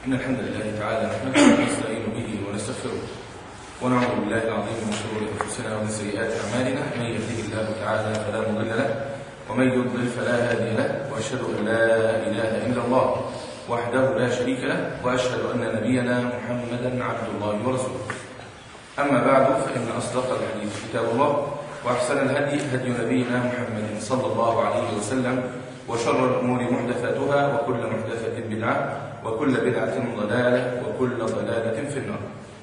إن الحمد لله تعالى نحمده ونستعين به ونستغفره ونعوذ بالله العظيم من شرور أنفسنا ومن سيئات أعمالنا من يهده الله تعالى فلا مضل له ومن يضلل فلا هادي له وأشهد أن لا إله إلا الله وحده لا شريك له وأشهد أن نبينا محمدا عبد الله ورسوله أما بعد فإن أصدق الحديث كتاب الله وأحسن الهدي هدي نبينا محمد صلى الله عليه وسلم وشر الأمور محدثاتها وكل محدثة بدعة وكل بدعة ضلالة وكل ضلالة في النار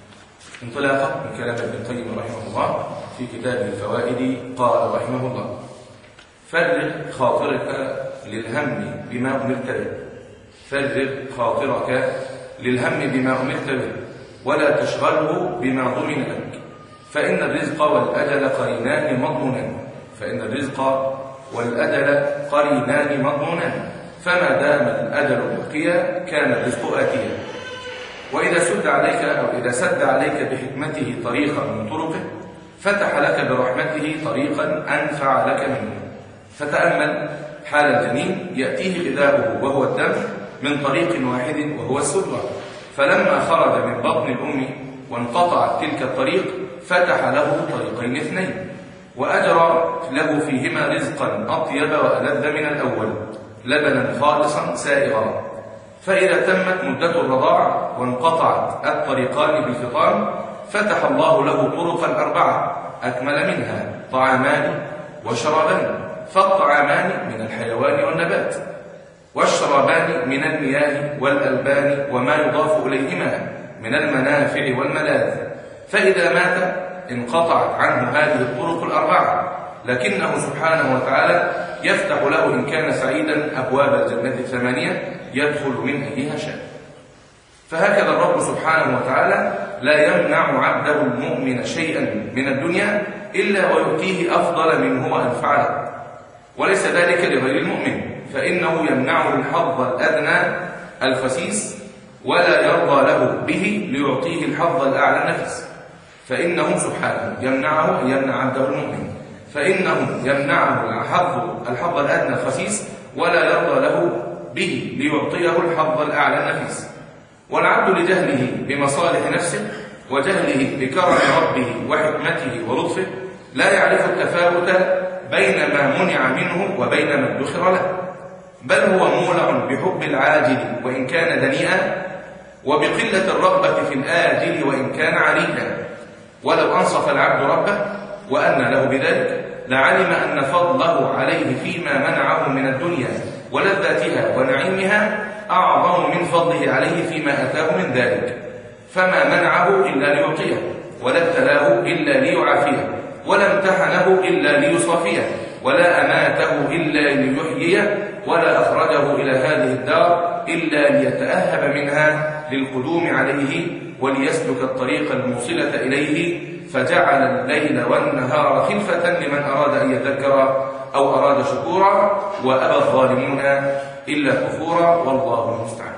انطلاقا من كلام ابن القيم رحمه الله في كتاب الفوائد قال رحمه الله فرغ خاطرك للهم بما أمرت به فرغ خاطرك للهم بما أمرت به ولا تشغله بما ضمن لك فإن الرزق والأجل قرينان مضمونان فإن الرزق والأجل قرينان مضمونان فما دام الأجل بقيا كان الرزق آتيا وإذا سد عليك أو إذا سد عليك بحكمته طريقا من طرقه فتح لك برحمته طريقا أنفع لك منه فتأمل حال الجنين يأتيه غذاؤه وهو الدم من طريق واحد وهو السلوى فلما خرج من بطن الأم وانقطعت تلك الطريق فتح له طريقين اثنين وأجرى له فيهما رزقا أطيب وألذ من الأول لبنا خالصا سائغا فإذا تمت مدة الرضاع وانقطعت الطريقان بالفطام فتح الله له طرقا أربعة أكمل منها طعامان وشرابان فالطعامان من الحيوان والنبات والشرابان من المياه والألبان وما يضاف إليهما من المنافع والملاذ فإذا مات انقطعت عنه هذه الطرق الأربعة لكنه سبحانه وتعالى يفتح له إن كان سعيدا أبواب الجنة الثمانية يدخل من أيها شاء فهكذا الرب سبحانه وتعالى لا يمنع عبده المؤمن شيئا من الدنيا إلا ويؤتيه أفضل منه وأنفعه وليس ذلك لغير المؤمن فإنه يمنعه الحظ الأدنى الخسيس ولا يرضى له به ليعطيه الحظ الأعلى النفس فإنه سبحانه يمنعه يمنع عبده المؤمن فإنه يمنعه الحظ الحظ الأدنى الخسيس ولا يرضى له به ليعطيه الحظ الأعلى النفيس والعبد لجهله بمصالح نفسه وجهله بكرم ربه وحكمته ولطفه لا يعرف التفاوت بين ما منع منه وبين ما ادخر له بل هو مولع بحب العاجل وإن كان دنيئا وبقلة الرغبة في الآجل وإن كان عليلا ولو أنصف العبد ربه وأن له بذلك لعلم أن فضله عليه فيما منعه من الدنيا ولذاتها ونعيمها أعظم من فضله عليه فيما أتاه من ذلك فما منعه إلا ليعطيه ولا ابتلاه إلا ليعافيه ولا امتحنه إلا ليصافيه ولا أماته إلا ليحييه ولا أخرجه إلى هذه الدار إلا ليتأهب منها للقدوم عليه وليسلك الطريق الموصلة إليه فجعل الليل والنهار خلفة لمن أراد أن يذكر أو أراد شكورا وأبى الظالمون إلا كفورا والله المستعان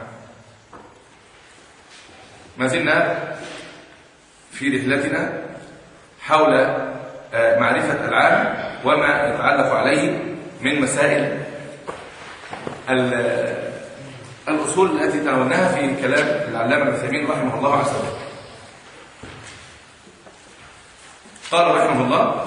ما زلنا في رحلتنا حول معرفة العام وما يتعلق عليه من مسائل الأصول التي تناولناها في كلام العلامة ابن عثيمين رحمه الله عز وجل قال رحمه الله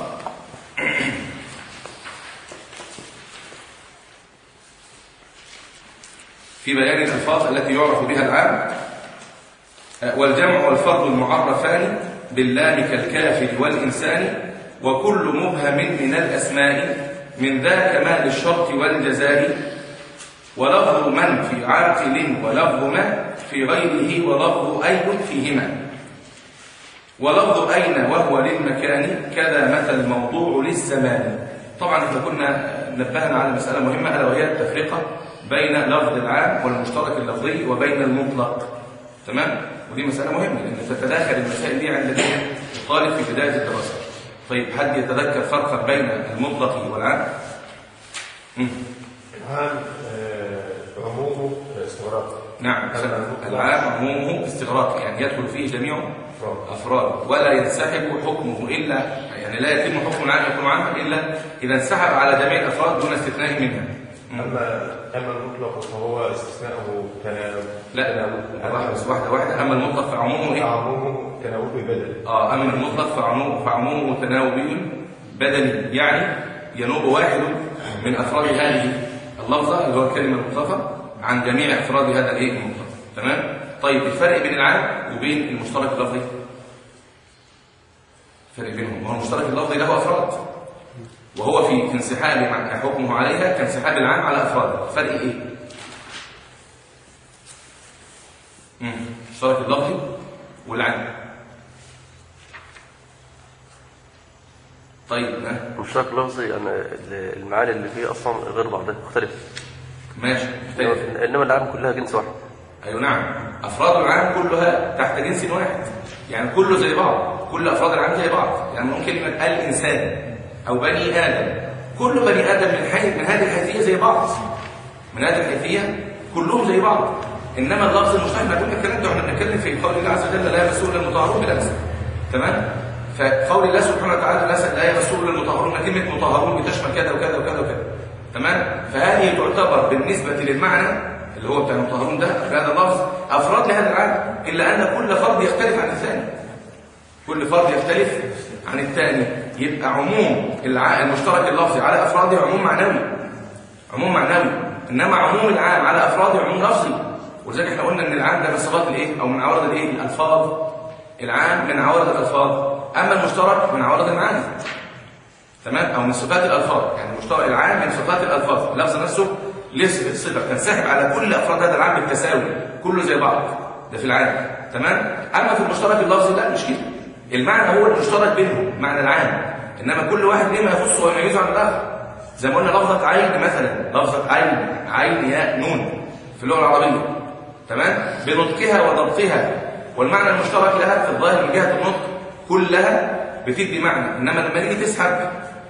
في بيان الألفاظ التي يعرف بها العام والجمع والفرد المعرفان باللام كالكافر والإنسان وكل مبهم من الأسماء من ذاك ما للشرط والجزاء ولفظ من في عاقل ولفظ ما في غيره ولفظ أي فيهما ولفظ أين وهو للمكان كذا مثل الموضوع للزمان طبعا احنا كنا نبهنا على مسألة مهمة ألا وهي التفرقة بين لفظ العام والمشترك اللفظي وبين المطلق تمام ودي مسألة مهمة لأن تتداخل المسائل دي عند الطالب في بداية الدراسة طيب حد يتذكر فرقا بين المطلق والعام؟ العام عمومه استغراق نعم العام عمومه استغراق يعني يدخل فيه جميع أفراد ولا ينسحب حكمه إلا يعني لا يتم حكم العام يكون عاما إلا إذا انسحب على جميع الأفراد دون استثناء منها أما أما المطلق فهو استثناؤه تناوب لا واحده بس واحده واحده اما المطلق فعمومه ايه عمومه تناوبي بدل اه اما المطلق فعمومه فعمومه تناوبي بدني يعني ينوب واحد من افراد هذه اللفظه اللي هو الكلمه المطلقه عن جميع افراد هذا الايه المطلق تمام طيب الفرق بين العام وبين المشترك اللفظي الفرق بينهم هو المشترك اللفظي له افراد وهو في في انسحاب مع- حكمه عليها كانسحاب العام على افراده الفرق ايه مم. المشترك اللفظي والعام طيب ها مشترك لفظي يعني ال- المعاني اللي فيه اصلا غير بعضها مختلفه ماشي مختلف إنما- انما العام كلها جنس واحد ايوه نعم افراد العام كلها تحت جنس واحد يعني كله زي بعض كل افراد العام زي بعض يعني ممكن كلمه الانسان او بني ادم كل بني ادم من حيث من هذه الحيثيه زي بعض من هذه الحيثيه كلهم زي بعض انما اللفظ المشترك ما كنا الكلام ده واحنا بنتكلم في قول الله عز وجل لا يمسه الا المطهرون بالامس تمام فقول الله سبحانه وتعالى لا- لا يمسه الا المطهرون كلمه مطهرون بتشمل كذا وكذا وكذا وكذا تمام فهذه تعتبر بالنسبه للمعنى اللي هو بتاع المطهرون ده في هذا اللفظ افراد لهذا العالم الا ان كل فرد يختلف عن الثاني كل فرد يختلف عن الثاني يبقى عموم الع- المشترك اللفظي على افراده عموم معنوي عموم معنوي انما عموم العام على افراده عموم لفظي ولذلك احنا قلنا ان العام ده من صفات الايه او من عوارض الايه الالفاظ العام من عوارض الالفاظ اما المشترك من عوارض المعاني تمام او من صفات الالفاظ يعني المشترك العام من صفات الالفاظ اللفظ نفسه ليه صفه تنسحب على كل افراد هذا العام بالتساوي كله زي بعض ده في العام تمام اما في المشترك اللفظي لا مش كده المعنى هو المشترك بينهم معنى العام انما كل واحد ليه ما يخصه ويميزه عن الاخر زي ما قلنا لفظه عين مثلا لفظه عين عين ياء نون في اللغه العربيه تمام بنطقها وضبطها والمعنى المشترك لها في الظاهر من جهه النطق كلها بتدي معنى انما لما نيجي تسحب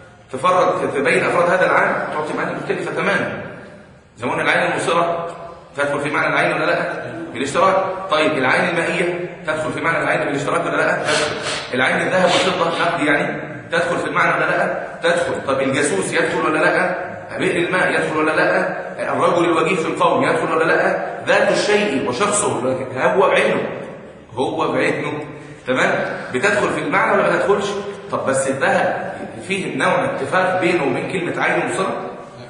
تفرد تبين افراد هذا العام تعطي معاني مختلفه تماما زي ما قلنا العين المبصره تدخل في معنى العين ولا لا بالاشتراك طيب العين المائيه تدخل في معنى العين بالاشتراك ولا لا تدخل العين الذهب والفضه نقد يعني تدخل في المعنى ولا لا تدخل طب الجاسوس يدخل ولا لا بئر الماء يدخل ولا لا الرجل الوجيه في القوم يدخل ولا لا ذات الشيء وشخصه هو بعينه هو بعينه تمام بتدخل في المعنى ولا ما تدخلش طب بس الذهب فيه نوع اتفاق بينه وبين كلمه عين ومصره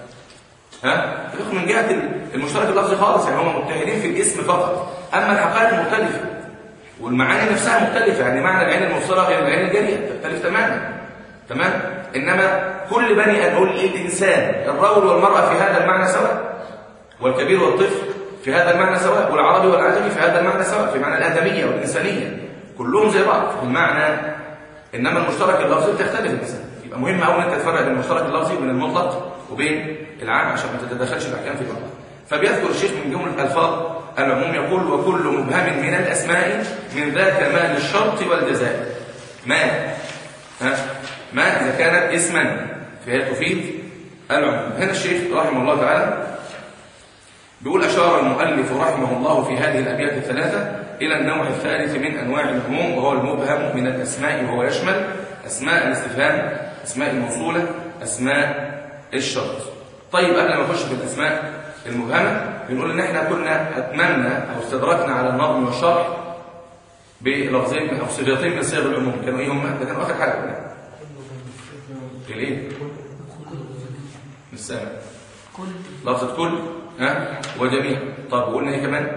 ها تدخل من جهه المشترك اللفظي خالص يعني هم متحدين في الاسم فقط اما الحقائق مختلفه والمعاني نفسها مختلفه يعني معنى العين المبصره غير العين الجاريه تختلف تماما تمام انما كل بني ادم نقول الانسان الرجل والمراه في هذا المعنى سواء والكبير والطفل في هذا المعنى سواء والعربي والعجمي في هذا المعنى سواء في معنى الادميه والانسانيه كلهم زي بعض في المعنى انما المشترك اللفظي بتختلف المساله يبقى مهم قوي ان انت تفرق بين المشترك اللفظي وبين المطلق وبين العام عشان ما تتداخلش الاحكام في بعضها فبيذكر الشيخ من جمله الالفاظ العموم يقول وكل مبهم من الاسماء من ذاك ما للشرط والجزاء ما ها ما اذا كانت اسما فهي تفيد العموم هنا الشيخ رحمه الله تعالى بيقول أشار المؤلف رحمه الله في هذه الأبيات الثلاثة إلى النوع الثالث من أنواع العموم وهو المبهم من الأسماء وهو يشمل أسماء الاستفهام أسماء الموصولة أسماء الشرط طيب قبل ما نخش في الأسماء المبهمة بنقول إن إحنا كنا أتممنا أو استدركنا على النظم والشرح بلفظين أو صيغتين من صيغ العموم كانوا إيه هما؟ ده كانوا آخر حاجة قلنا الإيه؟ مش سامع لفظة كل ها وجميع طب وقلنا ايه كمان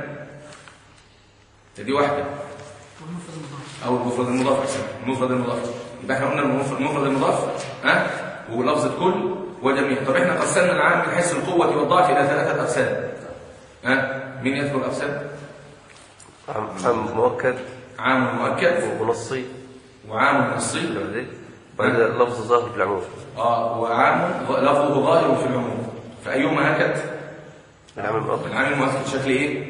دي واحدة او المفرد المضاف أحسن. المفرد المضاف يبقى احنا قلنا المفرد المفرد المضاف ها ولفظة كل وجميع طب احنا قسمنا العام من حيث القوة والضعف الى ثلاثة اقسام ها مين يذكر الاقسام عام عام مؤكد عام مؤكد ونصي وعام نصي بعدين بعد لفظ ظاهر في العموم اه وعام لفظه ظاهر في العموم فايهما هكذا العام المؤكد العام المؤكد شكل ايه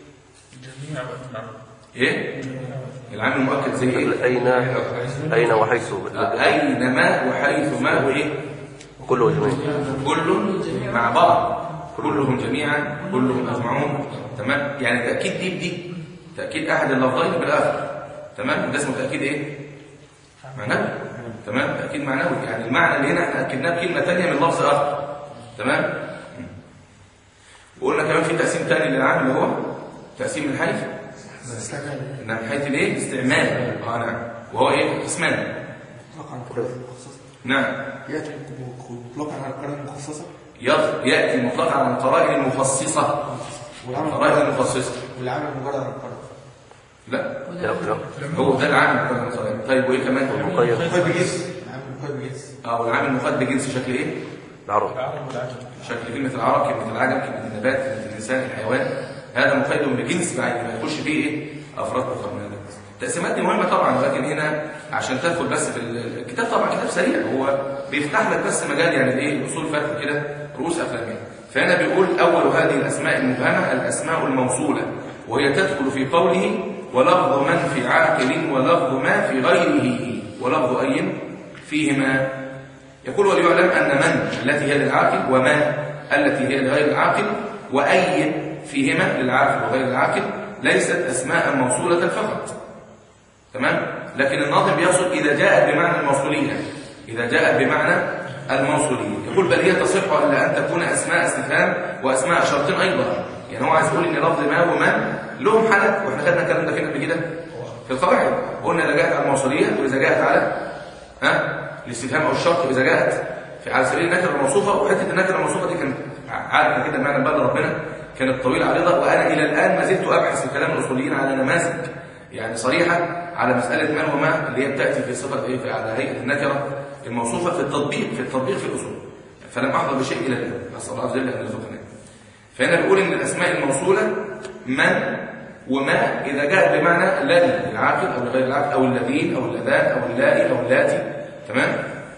ايه العام المؤكد زي ايه أين أين وحيث اينما وحيثما وايه كل وجميع كل مع بعض كلهم جميعا كلهم اجمعون تمام يعني تاكيد دي بدي تاكيد احد اللفظين بالاخر تمام ده اسمه تاكيد ايه معنوي تمام تاكيد معنوي يعني المعنى اللي هنا احنا اكدناه بكلمه ثانيه من لفظ اخر تمام وقلنا كمان في تقسيم ثاني للعام اللي هو تقسيم من حيث استعمال نعم من حيث الايه استعمال اه نعم وهو ايه قسمان مطلق عن القرآن المخصصة نعم يأتي مطلقا على القرآن المخصصة يط- ياتي مطلقا على القرائن المخصصه والعمل القرائن المخصصه والعمل مجرد عن القرآن لا لا لا هو ده العامل بتاع القرائن طيب وايه كمان المقيد مقيد بجنس العمل مقيد بجنس اه والعامل المقيد بجنس شكل ايه العرب شكل كلمة العرب كلمة العجم كلمة النبات كلمة الإنسان الحيوان هذا مقيد بجنس بعيد ما يخش فيه إيه أفراد أخرى من هذا الجنس التقسيمات دي مهمة طبعا ولكن هنا عشان تدخل بس في ال- الكتاب طبعا كتاب سريع هو بيفتح لك بس مجال يعني الإيه الأصول فتح كده رؤوس أقلامين فهنا بيقول أول هذه الأسماء المبهمة الأسماء الموصولة وهي تدخل في قوله ولفظ من في عاقل ولفظ ما في غيره ولفظ أي فيهما يقول وليعلم أن من التي هي للعاقل وما التي هي لغير العاقل وأي فيهما للعاقل وغير العاقل ليست أسماء موصولة فقط تمام لكن الناظم بيقصد إذا جاءت بمعنى الموصولية إذا جاءت بمعنى الموصولية يقول بل هي تصح إلا أن تكون أسماء استفهام وأسماء شرط أيضا يعني هو عايز يقول إن لفظ ما وما لهم حالة وإحنا خدنا الكلام ده فين قبل كده في القواعد قلنا إذا جاءت على الموصولية وإذا جاءت على ها الاستفهام او الشرط اذا جاءت في على سبيل النكره الموصوفه وحته النكره الموصوفه دي كانت عارفه كده معنى بقى ربنا كانت طويله عريضه وانا الى الان ما زلت ابحث في كلام الاصوليين على نماذج يعني صريحه على مساله من وما اللي هي بتاتي في صفه ايه في- على هيئه النكره الموصوفه في التطبيق في التطبيق في الاصول فلم احضر بشيء الى الان نسال الله عز وجل ان يرزقنا فهنا بيقول ان الاسماء الموصوله من وما اذا جاءت بمعنى الذي العاقل او لغير العاقل او الذين او اللذان او اللائي او اللاتي تمام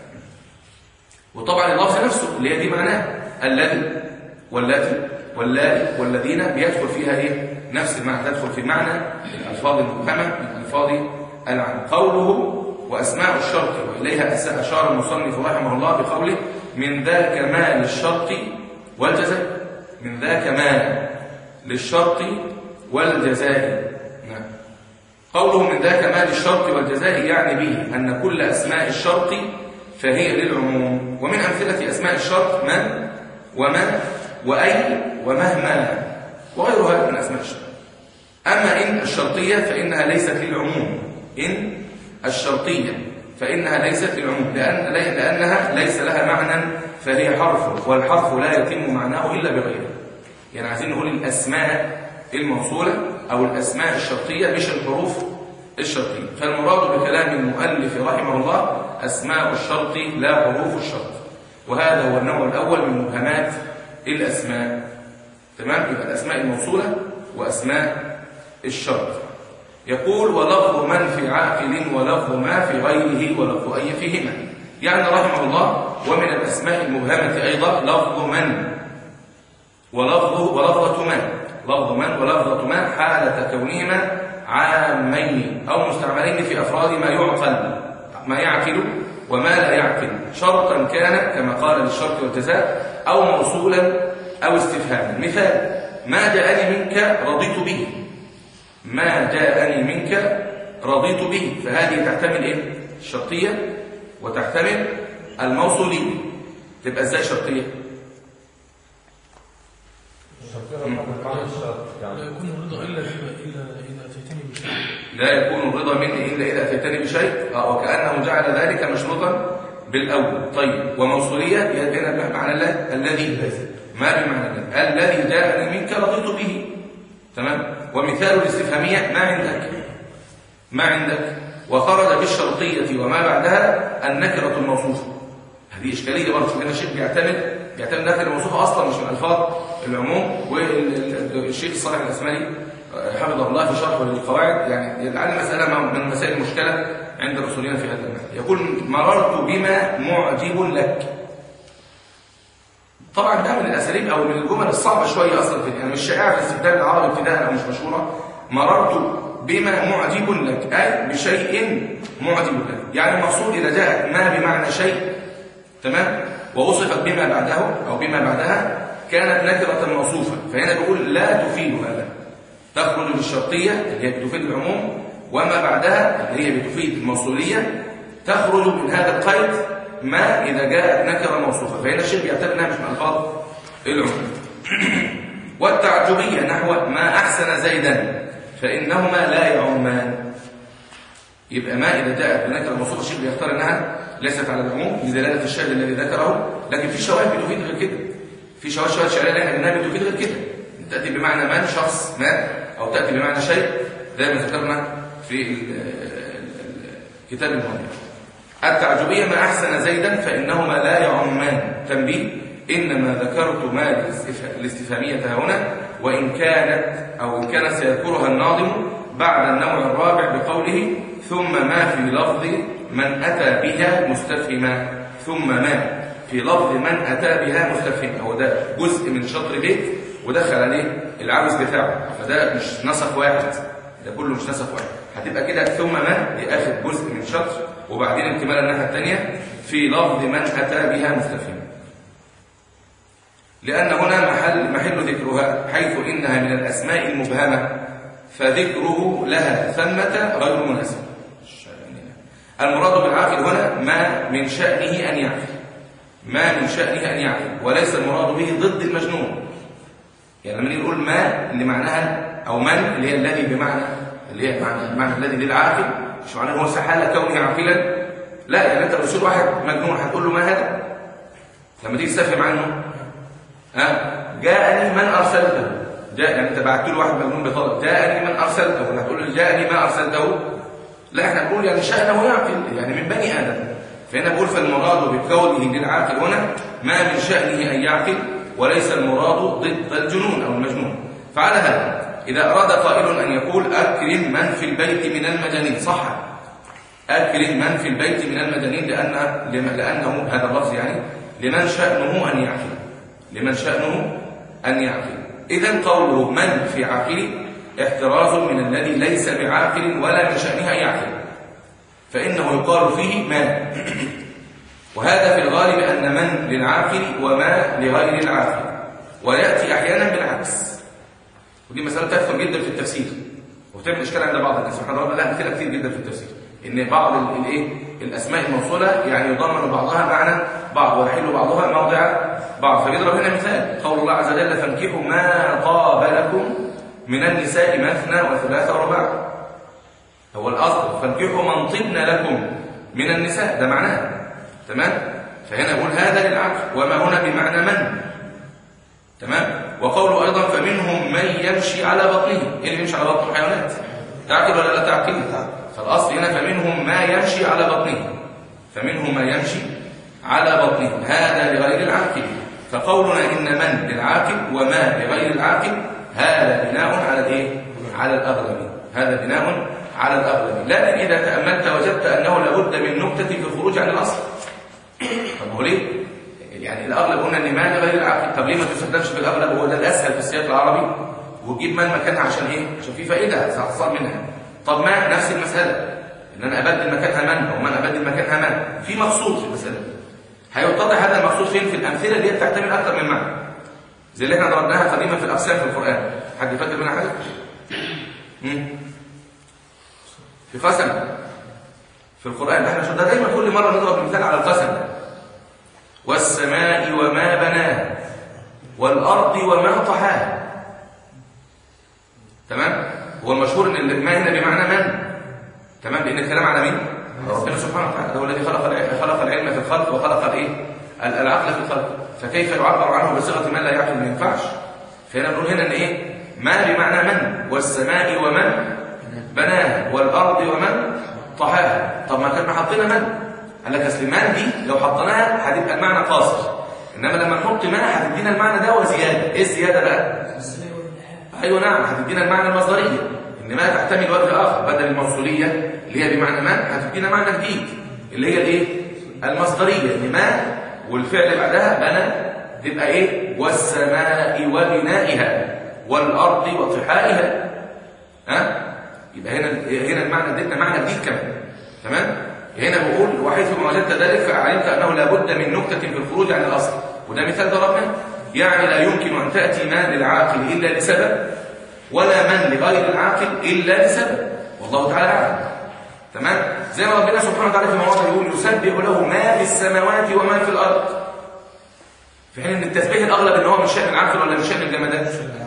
وطبعا اللفظ نفسه اللي هي دي معناه الذي واللاتي واللائي والذين بيدخل فيها ايه نفس المعنى تدخل في معنى الالفاظ المبهمه من الفاظ العام قوله واسماء الشرط واليها أس- اشار المصنف رحمه الله بقوله من ذا كمال الشرط والجزاء من ذا كمال للشرط والجزاء نعم قوله من ذا كمال الشرط والجزاء يعني به أن كل أسماء الشرط فهي للعموم ومن أمثلة أسماء الشرط من وما وأي ومهما وغيرها من أسماء الشرط أما إن الشرطية فإنها ليست للعموم إن الشرطية فإنها ليست للعموم لأن لأنها ليس لها معنى فهي حرف والحرف لا يتم معناه إلا بغيره يعني عايزين نقول الأسماء الموصولة أو الأسماء الشرطية مش الحروف الشرطية فالمراد بكلام المؤلف رحمه الله أسماء الشرط لا حروف الشرط وهذا هو النوع الأول من مبهمات الأسماء تمام يبقى الأسماء الموصولة وأسماء الشرط يقول ولفظ من في عاقل ولفظ ما في غيره ولفظ أي فيهما يعني رحمه الله ومن الأسماء المبهمة أيضا لفظ من ولفظ ولفظة من لفظ من ولفظة من حالة كونهما عامين أو مستعملين في أفراد ما يعقل ما يعقل وما لا يعقل شرطا كان كما قال للشرط والجزاء أو موصولا أو استفهاما مثال ما جاءني منك رضيت به ما جاءني منك رضيت به فهذه تحتمل ايه الشرطية وتحتمل الموصولية تبقى ازاي شرطية الشرطية رقم معنى الشرط لا يعني يكون الرضا الا اذا الا اذا اتيتني بشيء لا يكون الرضا مني إلا إذا أتيتني بشيء آه، وكأنه جعل ذلك مشروطا بالأول طيب وموصولية هنا بمعنى الله الذي ما بمعنى الله الذي جاءني منك رضيت به تمام ومثال الاستفهامية ما عندك ما عندك وخرج بالشرطية وما بعدها النكرة الموصوفة هذه إشكالية برضه لأن الشيخ بيعتمد بيعتمد النكرة الموصوفة أصلا مش من ألفاظ العموم والشيخ الصالح الأسمري حفظه الله في شرحه للقواعد يعني لعل المسألة من المسائل المشكلة عند الأصوليين في هذا المعنى يقول مررت بما معجب لك طبعا ده من الاساليب او من الجمل الصعبه شويه اصلا في يعني مش شائعه في الاستخدام العربي ابتداء او مش مشهوره مررت بما معجب لك اي بشيء معجب لك يعني المقصود اذا جاءت ما بمعنى شيء تمام ووصفت بما بعده او بما بعدها كانت نكره موصوفه فهنا بيقول لا تفيد هذا تخرج بالشرطيه اللي هي بتفيد العموم وما بعدها اللي هي بتفيد الموصوليه تخرج من هذا القيد ما إذا جاءت نكرة موصوفة فهنا الشيء بيعتبر انها مش من ألفاظ العموم والتعجبية نحو ما أحسن أحسن زيدا فإنهما لا يعمان يبقى ما إذا جاءت بنكرة موصوفة الشيخ بيختار أنها ليست على العموم لدلالة الشاهد الذي ذكره لكن في شواهد بتفيد غير كده في شواهد شواهد شعرية اللي احنا قلناها بتفيد غير كده تأتي بمعنى من شخص ما أو تأتي بمعنى شيء زي ما ذكرنا في ال- ال- الكتاب المهم التعجبية ما أحسن زيدا فإنهما لا يعمان تنبيه إنما ذكرت ما الاستف- الاستفهامية هنا وإن كانت أو إن كانت سيذكرها الناظم بعد النوع الرابع بقوله ثم ما في لفظ من أتى بها مستفهما ثم ما في لفظ من أتى بها مستفهما هو ده جزء من شطر بيت ودخل عليه العاوز بتاعه فده مش نسق واحد ده كله مش نسق واحد هتبقى كده ثم ما دي اخر جزء من شطر وبعدين اكتمال الناحيه الثانيه في لفظ من اتى بها مستفهما لان هنا محل محل ذكرها حيث انها من الاسماء المبهمه فذكره لها ثمه غير مناسب المراد بالعاقل هنا ما من شانه ان يعقل ما من شانه ان يعقل وليس المراد به ضد المجنون يعني لما نيجي نقول ما اللي معناها او من اللي هي الذي بمعنى اللي هي معنى المعنى الذي للعاقل مش معناه هو استحاله كونه عاقلا لا يعني انت لو تشوف واحد مجنون هتقول له ما هذا لما تيجي تستفهم عنه ها جاءني من ارسلته جاء يعني انت بعت له واحد مجنون بطلب جاءني من ارسلته ولا هتقول له جاءني ما ارسلته لا احنا نقول يعني شأنه يعقل يعني من بني ادم فهنا بقول فالمراد بكونه للعاقل هنا ما من شأنه ان يعقل وليس المراد ضد الجنون او المجنون فعلى هذا اذا اراد قائل ان يقول اكرم من في البيت من المجانين صح اكرم من في البيت من المجانين لان لانه هذا اللفظ يعني لمن شأنه ان يعقل لمن شأنه ان يعقل اذا قوله من في عاقل احتراز من الذي ليس بعاقل ولا من شأنه ان يعقل فانه يقال فيه ما وهذا في الغالب أن من للعاقل وما لغير العاقل ويأتي أحيانا بالعكس ودي مسألة تكثر جدا في التفسير وتعمل إشكال عند بعض الناس سبحان الله لا كده كتير جدا في التفسير إن بعض ال- الإيه الأسماء الموصولة يعني يضمن بعضها معنى بعض ويحل بعضها موضع بعض فبيضرب هنا مثال قول الله عز وجل فانكحوا ما طاب لكم من النساء مثنى وثلاث ورباع هو الأصل فانكحوا من طبن لكم من النساء ده معناه تمام فهنا يقول هذا للعقل وما هنا بمعنى من تمام وقوله أيضا فمنهم من يمشي على بطنه إيه اللي يمشي على بطن الحيوانات تعقل ولا لا تعقل فالأصل هنا فمنهم ما يمشي على بطنه فمنهم ما يمشي على بطنه هذا لغير العاقل فقولنا إن من للعاقل وما لغير العاقل هذا بناء على الايه على الأغلب هذا بناء على الأغلب لكن إذا تأملت وجدت أنه لابد من نكتة في الخروج عن الأصل طب هو ليه؟ يعني الأغلب قلنا إن ما لغير العاقل طب ليه ما تستخدمش بالأغلب هو ده الأسهل في السياق العربي وتجيب من مكانها عشان إيه؟ عشان في فائدة هتحصل منها طب ما نفس المسألة إن أنا أبدل مكانها من أو من أبدل مكانها من في مقصود في المسألة دي هيتضح هذا المقصود فين في الأمثلة اللي هي بتحتمل أكثر من معنى زي اللي احنا ضربناها قديما في الأقسام في القرآن حد فاكر منها حاجة؟ مم. في قسم في القرآن ده احنا شو- ده دايما كل مرة نضرب مثال على القسم والسماء وما بناها والأرض وما طحاها تمام هو المشهور ان الماء هنا بمعنى من تمام لان الكلام على مين ربنا سبحانه وتعالى هو الذي خلق الع- خلق العلم في الخلق وخلق الايه ال- العقل في الخلق فكيف يعبر عنه بصيغه من لا يعقل ما ينفعش فهنا نقول هنا ان ايه ما بمعنى من والسماء ومن بناها والارض ومن طحاها طب ما كنا حاطين من قال لك اصل من دي لو حطيناها هتبقى المعنى قاصر انما لما نحط ما هتدينا المعنى ده وزياده ايه الزياده بقى ايوه نعم هتدينا المعنى المصدريه ان ما تحتمل وجه اخر بدل الموصوليه اللي هي بمعنى من هتدينا معنى جديد اللي هي الايه المصدريه ان ما والفعل بعدها بنى تبقى ايه والسماء وبنائها والارض وطحائها ها يبقى هنا هنا المعنى اديتنا معنى جديد كمان تمام هنا بقول وحيث ما وجدت ذلك فعلمت انه لابد من نكته في الخروج عن الاصل وده مثال ضربناه يعني لا يمكن ان تاتي ما للعاقل الا لسبب ولا من لغير العاقل الا لسبب والله تعالى اعلم تمام زي ما ربنا سبحانه وتعالى في مواضع يقول يسبح له ما في السماوات وما في الارض في حين ان التسبيح الاغلب ان هو من شان العاقل ولا من شان الجمادات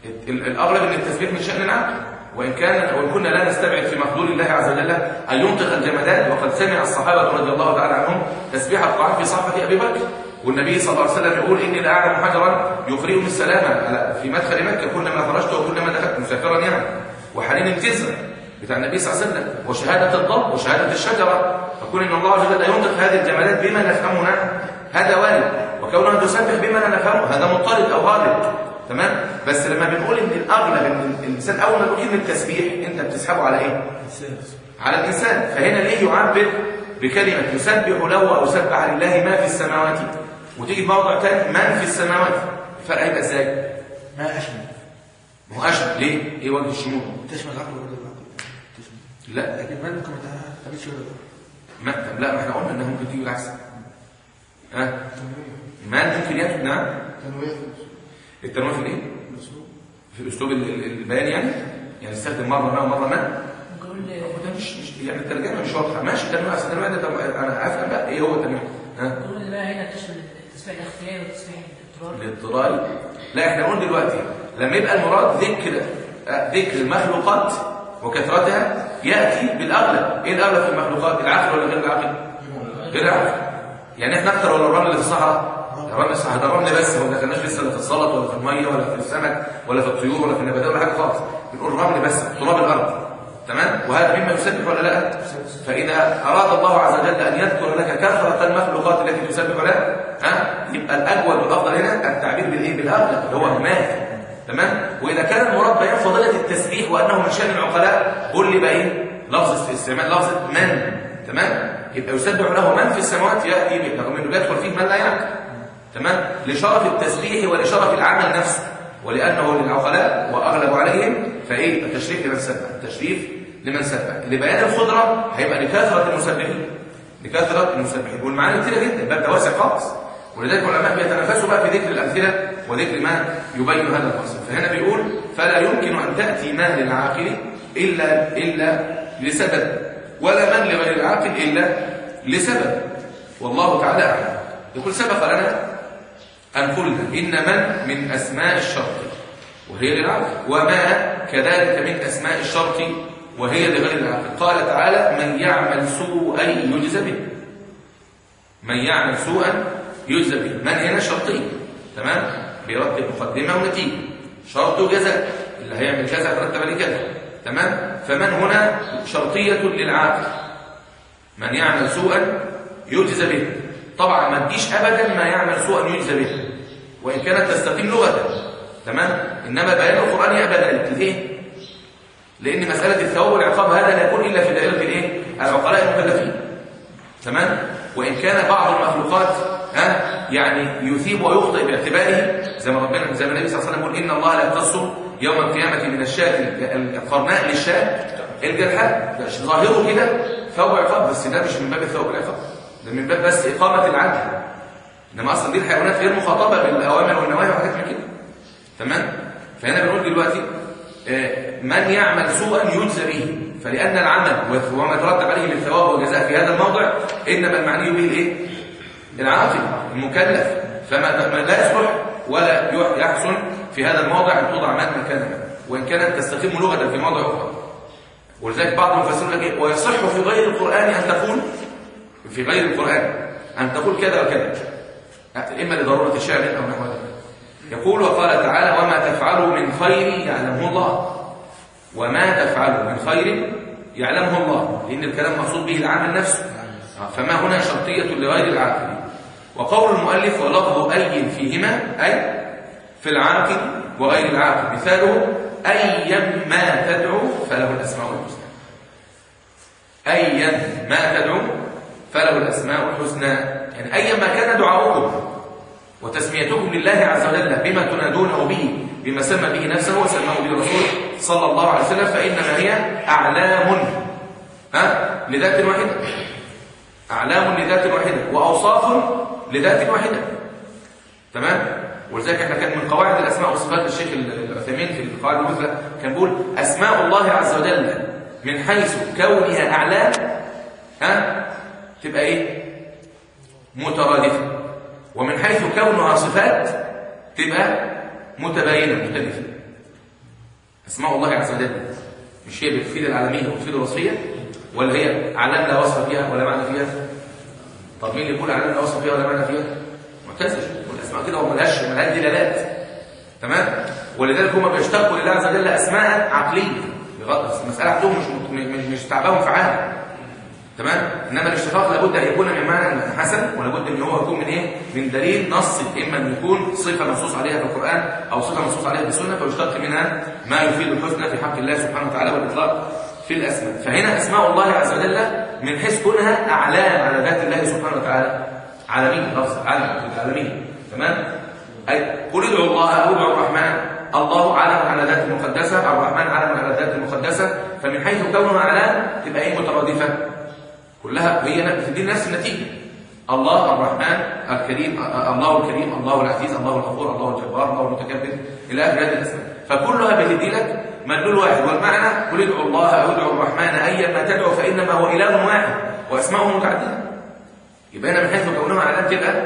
ال- الأغلب أن التسبيح من شأن العقل وإن كان وإن كنا لا نستبعد في مقدور الله عز وجل أن ينطق الجمادات وقد سمع الصحابة رضي الله تعالى عنهم تسبيح القرآن في صحفة أبي بكر والنبي صلى الله عليه وسلم يقول إني لأعلم حجرا يفرئني السلامة على- في مدخل مكة كلما خرجت وكلما دخلت مسافرا يعني وحنين الجزر بتاع النبي صلى الله عليه وسلم وشهادة الضب وشهادة الشجرة فكون إن الله عز وجل ينطق هذه الجمالات بما نفهمنا هذا وارد وكونها تسبح بما لا نفهمه هذا مضطرد أو غالب تمام بس لما بنقول ان الاغلب ان الانسان اول ما بيقول كلمه تسبيح انت بتسحبه على ايه على الانسان فهنا ليه يعبر بكلمه يسبح له او سبح لله ما في السماوات وتيجي في موضع ثاني من في السماوات الفرق هيبقى ازاي ما أشمل ما هو اشمل ليه ايه وجه الشمول تشمل العقل ولا العقل تشمل لا لكن ما ممكن ما تعملش ولا ما طب لا ما احنا قلنا انها ممكن تيجي بالعكس ها من ممكن يكتب نعم تنويه التنويه في الايه في الاسلوب ال- ال- البياني يعني يعني استخدم مره ما ومره ما ممكن اقول هو ده مش مش يعني الترجمه مش واضحه ماشي التنويه اصل التنويه ده طب انا افهم بقى ايه هو التنويه ها نقول ان بقى هنا تشمل التسبيح الاختياري والتسبيح الاضطراري الاضطراري لا احنا نقول دلوقتي لما يبقى المراد ذكر آه، ذكر المخلوقات وكثرتها ياتي بالاغلب ايه الاغلب في المخلوقات العقل ولا غير العقل غير العقل يعني احنا اكتر ولا الرمل اللي في الصحراء الرمل الصحراء ده الرمل بس ما دخلناش لسه لا في الزلط ولا في الميه ولا في السمك ولا في الطيور ولا في النباتات ولا حاجه خالص بنقول الرمل بس تراب الارض تمام وهذا مما يسبح ولا لا فاذا اراد الله عز وجل ان يذكر لك كثره المخلوقات التي تسبح له ها يبقى الاجود والافضل هنا التعبير بالايه بالاغلب اللي هو هناك تمام واذا كان المراد بيان فضيله التسبيح وانه من شان العقلاء قل لي بقى ايه لفظ استعمال لفظ من تمام يبقى يسبح له من في السماوات ياتي به رغم انه بيدخل فيه من لا يعقل تمام لشرف التسبيح ولشرف العمل نفسه ولانه للعقلاء واغلب عليهم فايه التشريف لمن سبح التشريف لمن سبح لبيان القدره هيبقى لكثره المسبحين لكثره المسبحين والمعاني كتيره جدا الباب ده واسع خالص ولذلك العلماء بيتنافسوا بقى في ذكر الامثله وذكر ما يبين هذا المقصد فهنا بيقول فلا يمكن ان تاتي ما للعاقل الا الا لسبب ولا من لغير العاقل الا لسبب والله تعالى اعلم يقول سبق لنا أن قلنا إن من من أسماء الشرط وهي للعقل وما كذلك من أسماء الشرط وهي لغير العقل قال تعالى من يعمل سوءا يجزى به من يعمل سوءا يجزى به من هنا شرطين تمام بيرتب مقدمة ونتيجة شرط وجزاء اللي هيعمل كذا يترتب عليه كذا تمام فمن هنا شرطية للعاقل من يعمل سوءا يجزى به طبعا ما تجيش ابدا ما يعمل سوءا يجزى به وان كانت تستقيم لغه تمام انما بيان القران يأبى ذلك ليه لان مساله الثواب والعقاب هذا لا يكون الا في دائره الايه العقلاء المكلفين تمام وان كان بعض المخلوقات ها يعني يثيب ويخطئ باعتباره زي ما ربنا زي ما النبي صلى الله عليه وسلم يقول ان الله لا يقتص يوم القيامه من الشاة القرناء للشاة الجرحاء ده ظاهره كده ثواب وعقاب بس ده مش من باب الثواب والعقاب ده من باب بس اقامه العدل انما اصلا دي الحيوانات غير مخاطبه بالاوامر والنواهي وحاجات من كده تمام فهنا بنقول دلوقتي آه، من يعمل سوءا يجزى به فلان العمل وما يترتب عليه من ثواب وجزاء في هذا الموضع انما المعني به الايه العاقل المكلف فما ما لا يصلح ولا يح- يحسن في هذا الموضع ان توضع من مكان من وان كانت تستقيم لغه في موضع اخر ولذلك بعض المفسرين يقول لك إيه؟ ويصح في غير القران ان تقول في غير القرآن أن تقول كذا وكذا إما لضرورة الشعر أو نحو ذلك يقول وقال تعالى وما تفعلوا من خير يعلمه الله وما تفعلوا من خير يعلمه الله لأن الكلام مقصود به العامل نفسه آه، فما هنا شرطية لغير العاقل وقول المؤلف ولفظ أي فيهما أي في العاقل وغير العاقل مثاله أيا ما تدعو فله الأسماء الحسنى أيا ما تدعو فله الأسماء الحسنى يعني أيا ما كان دعاؤكم وتسميتكم لله عز وجل بما تنادونه به بما سمى به نفسه وسماه به رسوله صلى الله عليه وسلم فإنما هي أعلام ها لذات واحدة أعلام لذات واحدة وأوصاف لذات واحدة تمام ولذلك احنا كان من قواعد الأسماء والصفات للشيخ العثيمين في القواعد المثلى كان بيقول أسماء الله عز وجل من حيث كونها أعلام ها تبقى ايه مترادفه ومن حيث كونها صفات تبقى متباينه مختلفه اسماء الله عز وجل مش هي بتفيد العالميه وتفيد الوصفيه ولا هي اعلام لا وصف فيها ولا معنى فيها طب مين اللي يقول اعلام لا وصف فيها ولا معنى فيها معتزله والاسماء كده وملهاش ملهاش دلالات تمام ولذلك هم بيشتقوا لله عز وجل اسماء عقليه بغض المساله عندهم مش مش مش تعبهم فعال تمام انما الاشتقاق لابد ان يكون من معنى حسن ولابد ان هو يكون من ايه من دليل نص اما ان يكون صفه منصوص عليها في القران او صفه منصوص عليها في السنه فيشتق منها ما يفيد الحسنى في حق الله سبحانه وتعالى والاطلاق في الاسماء فهنا اسماء الله عز وجل من حيث كونها اعلام على ذات الله سبحانه وتعالى عالميه لفظ عالم عالميه تمام اي قل ادعوا الله او ادعوا الرحمن الله علم على ذات المقدسه الرحمن علم على الذات المقدسه فمن حيث كونها علام تبقى ايه مترادفه كلها هي بتدي نفس النتيجه الله الرحمن الكريم الله الكريم الله العزيز الله الغفور الله الجبار الله المتكبر الى اخر هذه الاسماء فكلها بتدي لك مدلول واحد والمعنى قل ادعوا الله او ادعوا الرحمن ايا ما تدعو فانما هو اله واحد واسماؤه متعدده يبقى هنا من حيث كونها علامه تبقى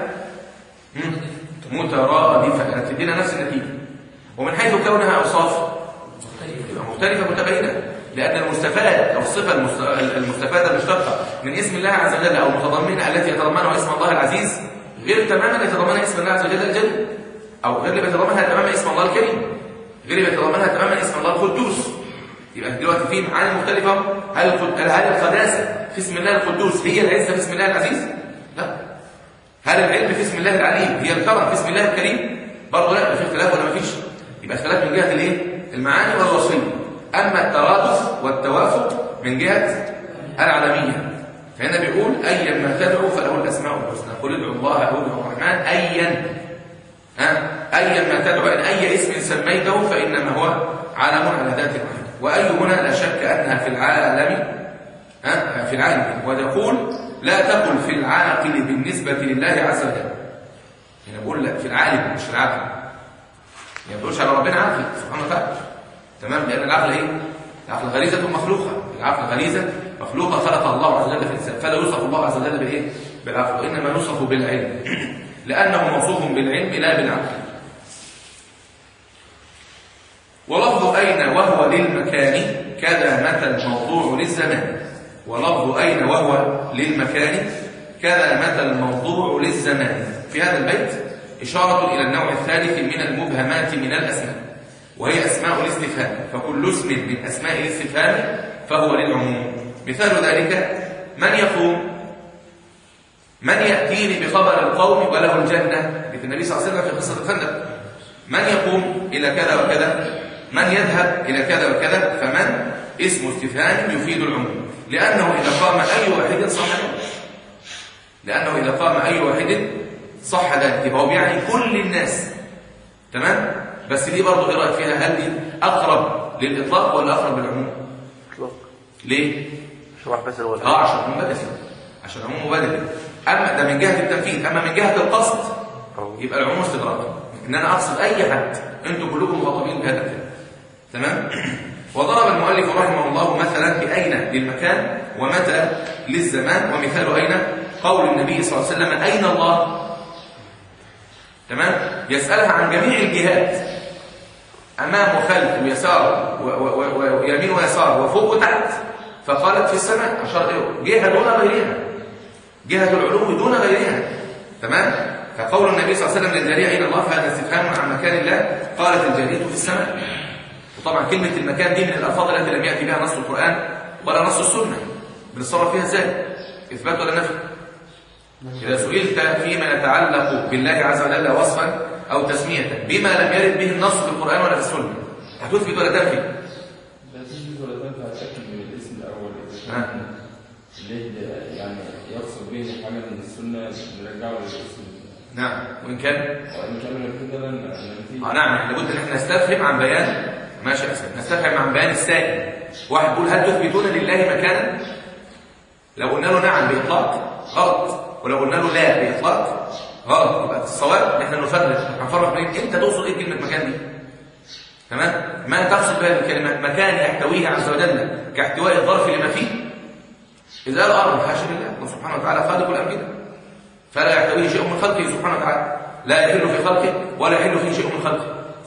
مترادفه يعني تدينا نفس النتيجه ومن حيث كونها اوصاف يبقى مختلفه متباينه لأن المستفاد أو الصفة المستفادة المشتقة من اسم الله عز وجل أو المتضمنة التي يتضمنها اسم الله العزيز غير تماما يتضمنها اسم الله عز وجل الجل أو غير اللي بيتضمنها تماما اسم الله الكريم غير اللي بيتضمنها تماما اسم الله القدوس يبقى دلوقتي في معاني مختلفة هل هل القداسة في اسم الله القدوس هي العزة في اسم الله العزيز؟ لا هل العلم في اسم الله العليم هي الكرم في اسم الله الكريم؟ برضه لا في اختلاف ولا ما فيش؟ يبقى اختلاف من جهة الايه؟ المعاني والوصفية أما الترادف والتوافق من جهة العالمية فهنا بيقول أيا ما تدعو فله الأسماء الحسنى قل ادعوا الله أو ادعوا الرحمن أيا ها أيا ما تدعو إن أي اسم سميته فإنما هو علم على ذات الواحد وأي هنا لا شك أنها في العالم ها في العالم وتقول لا تقل في العاقل بالنسبة لله عز وجل هنا بقول لا في العالم مش في العاقل يعني ما بتقولش على ربنا عاقل سبحانه وتعالى تمام لان العقل ايه العقل غريزه مخلوقه العقل غريزه مخلوقه خلقها الله عز وجل في الانسان فلا يوصف الله عز وجل بالايه بالعقل وانما يوصف بالعلم لانه موصوف بالعلم لا بالعقل ولفظ اين وهو للمكان كذا متى الموضوع للزمان ولفظ اين وهو للمكان كذا متى الموضوع للزمان في هذا البيت اشاره الى النوع الثالث من المبهمات من الاسماء وهي أسماء الاستفهام فكل اسم من أسماء الاستفهام فهو للعموم مثال ذلك من يقوم من يأتيني بخبر القوم وله الجنة مثل النبي صلى الله عليه وسلم في قصة الخندق من يقوم إلى كذا وكذا من يذهب إلى كذا وكذا فمن اسم استفهام يفيد العموم لأنه إذا قام أي واحد صح ذلك لأنه إذا قام أي واحد صح ذلك فهو بيعني كل الناس تمام بس دي برضه ايه رايك فيها هل دي اقرب للاطلاق ولا اقرب للعموم اطلاق ليه شرح بس الأول اه عشان عموم بدني عشان عموم مبادئ اما ده من جهه التنفيذ اما من جهه القصد أو. يبقى العموم استغراق ان انا اقصد اي حد انتم كلكم مخاطبين بهذا الكلام تمام وضرب المؤلف رحمه الله مثلا باين للمكان ومتى للزمان ومثال اين قول النبي صلى الله عليه وسلم اين الله تمام يسالها عن جميع الجهات امام وخلف ويسار و- و- و- ويمين ويسار وفوق وتحت فقالت في السماء اشار اليه جهه دون غيرها جهه العلو دون غيرها تمام فقول النبي صلى الله عليه وسلم للجاريه اين الله فهذا استفهام عن مكان الله قالت الجاريه في السماء وطبعا كلمه المكان دي من الالفاظ التي لم ياتي بها نص القران ولا نص السنه بنتصرف فيها ازاي اثبات ولا نفي إذا سئلت فيما يتعلق بالله عز وجل وصفا أو تسمية بما لم يرد به النص في القرآن ولا في السنة هتثبت ولا تنفي؟ لا تجوز ولا تنفع أتأكد من الاسم الأول إذا آه. كان ليه يعني يقصد به حاجة من السنة نرجعه للاسم نعم وإن كان وإن كان من كده لن ننفيه آه نعم احنا لابد ان احنا نستفهم عن بيان ماشي يا أسد نستفهم عن بيان السائل واحد بيقول هل تثبتون لله مكانا؟ لو قلنا له نعم بإطلاق غلط ولو قلنا له لا بإطلاق غلط يبقى الصواب ان احنا نفرق هنفرق بين انت تقصد ايه كلمة مكان دي؟ تمام؟ ما تقصد بهذه الكلمة مكان يحتويه عز وجل كاحتواء الظرف لما فيه إذا قال أرض حاشا لله الله سبحانه وتعالى خالق الأنبياء فلا يحتويه شيء من خلقه سبحانه وتعالى لا يحل في خلقه ولا يحل فيه شيء من خلقه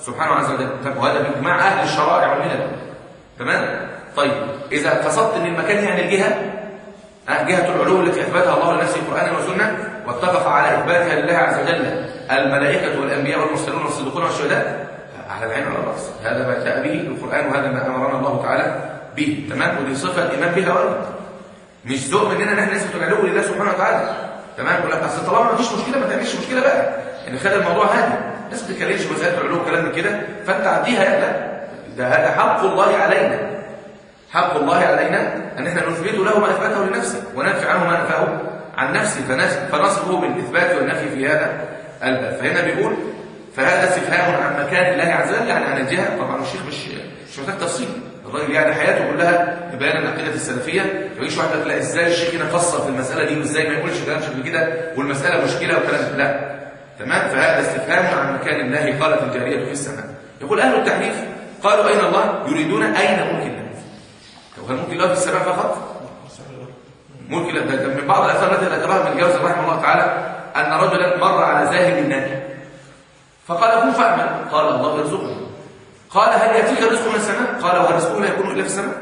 سبحانه عز وجل طب وهذا باجماع اهل الشرائع والملل تمام طيب اذا قصدت ان المكان يعني الجهه آه، جهه العلو التي اثبتها الله لنفسه قرانا وسنه واتفق على اثباتها لله عز وجل الملائكه والانبياء والمرسلون والصديقون والشهداء على العين وعلى الراس هذا ما جاء به القران وهذا ما امرنا الله تعالى به تمام ودي صفه الايمان بها ايضا مش ذوق مننا ان احنا نثبت العلو لله سبحانه وتعالى تمام يقول لك اصل طالما ما فيش مشكله ما تعملش مشكله بقى يعني خلي الموضوع هادي الناس ما بتتكلمش مسائل العلو وكلام من كده فانت عديها يا لا ده هذا حق الله علينا حق الله علينا ان احنا نثبت له ما اثبته لنفسه وننفي عنه ما نفاه عن نفسه فنس- فنصفه بالاثبات والنفي في هذا الباب فهنا بيقول فهذا استفهام عن مكان الله عز وجل يعني عن الجهه طبعا الشيخ مش مش محتاج تفصيل الراجل يعني حياته كلها بيان العقيده السلفيه فيجيش واحد يقول لك لا ازاي الشيخ هنا فصل في المساله دي وازاي ما يقولش كلام شكل كده والمساله مشكله وكلام لا تمام فهذا استفهام عن مكان الله قالت الجاريه في السماء يقول اهل التحريف قالوا اين الله يريدون اين ملك الله طب هل ملك الله في السماء فقط ملك الله ده ده من بعض الاثار التي ذكرها من جوز رحمه الله تعالى ان رجلا مر على زاهد النادي فقال كن فاعمل قال الله يرزقني قال هل ياتيك رزق من السماء قال ورزقه لا يكون الا في السماء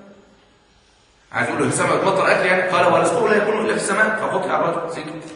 عايز يقول له السماء بتمطر اكل يعني قال ورزقه لا يكون الا في السماء فقطع الرجل سكت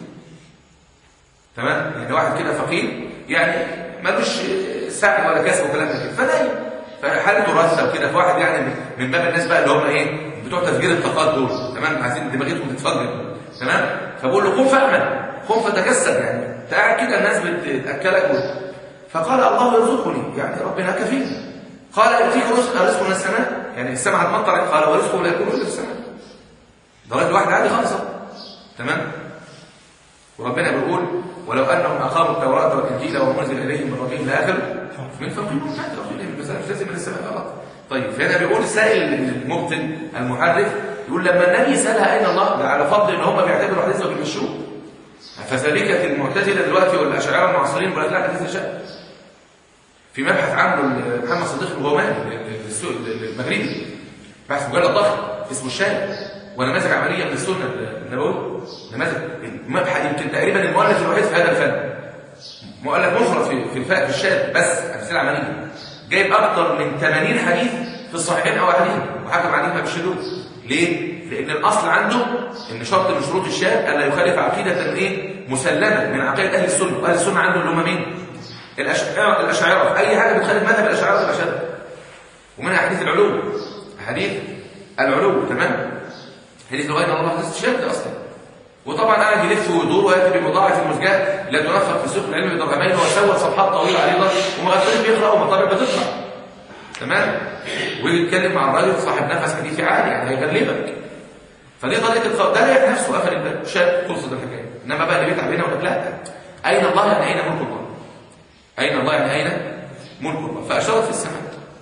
تمام يعني واحد كده فقير يعني ملوش سعي ولا كسب وكلام من كده فنايم فحالته راسه وكده فواحد يعني من باب الناس بقى اللي هم ايه بتوع تفجير الطاقات دول تمام عايزين دماغتهم تتفجر تمام فبقول له قم فاعمل قم فتكسب يعني انت قاعد كده الناس بتاكلك و- فقال الله يرزقني يعني ربنا كفيل قال ياتيك رزق رزق من السماء يعني السماء هتمطر قال ورزقه لا يكون الا في السماء ده راجل واحد عادي خالص تمام وربنا بيقول ولو انهم اقاموا التوراه والانجيل وما انزل اليهم من ربهم لاكلوا من فوقهم من تحت ارجلهم المساله مش لازم من السماء فقط طيب فهنا بيقول سائل المبطل المحرف يقول لما النبي سالها اين الله ده على فضل ان هم بيعتبروا حديثه بالمشروع فسلكت المعتزله دلوقتي والاشاعره المعاصرين بيقول لك لا حديث شاء في مبحث عامله محمد صديق الغوماني السوق المغربي بحث مجلد ضخم اسمه الشاي ونماذج عمليه من السنه النبويه نماذج المبحث يمكن تقريبا المؤلف الوحيد في هذا الفن مؤلف مفرد في في الفاء في الشاذ بس امثله عمليه جايب اكثر من 80 حديث في الصحيحين او احاديث وحكم عليها بالشذوذ ليه؟ لان الاصل عنده ان شرط من شروط الشاذ الا يخالف عقيده ايه مسلمه من عقائد اهل السنه واهل السنه عنده اللي هم مين؟ الاشاعره الاشاعره في اي حاجه بتخالف مذهب الاشاعره تبقى شاذه ومنها حديث العلو حديث العلو تمام حديث لغايه الله حديث شاذ اصلا وطبعا قاعد يلف ويدور وياتي بمضاعف المزجات لا تنفق في سوق العلم بدرهمين وسوى صفحات طويله عريضه ومغفلين بيقرا ومطابع بتطلع تمام ويجي يتكلم مع الراجل صاحب نفس حديثي عالي يعني هيغلبك فدي طريقه الخوف ده لقيت نفسه قفل الباب شاب خلصت الحكايه انما بقى اللي بيتعب هنا ويقول لك لا اين الله يعني اين ملك الله اين الله يعني اين ملك الله فاشارت في السماء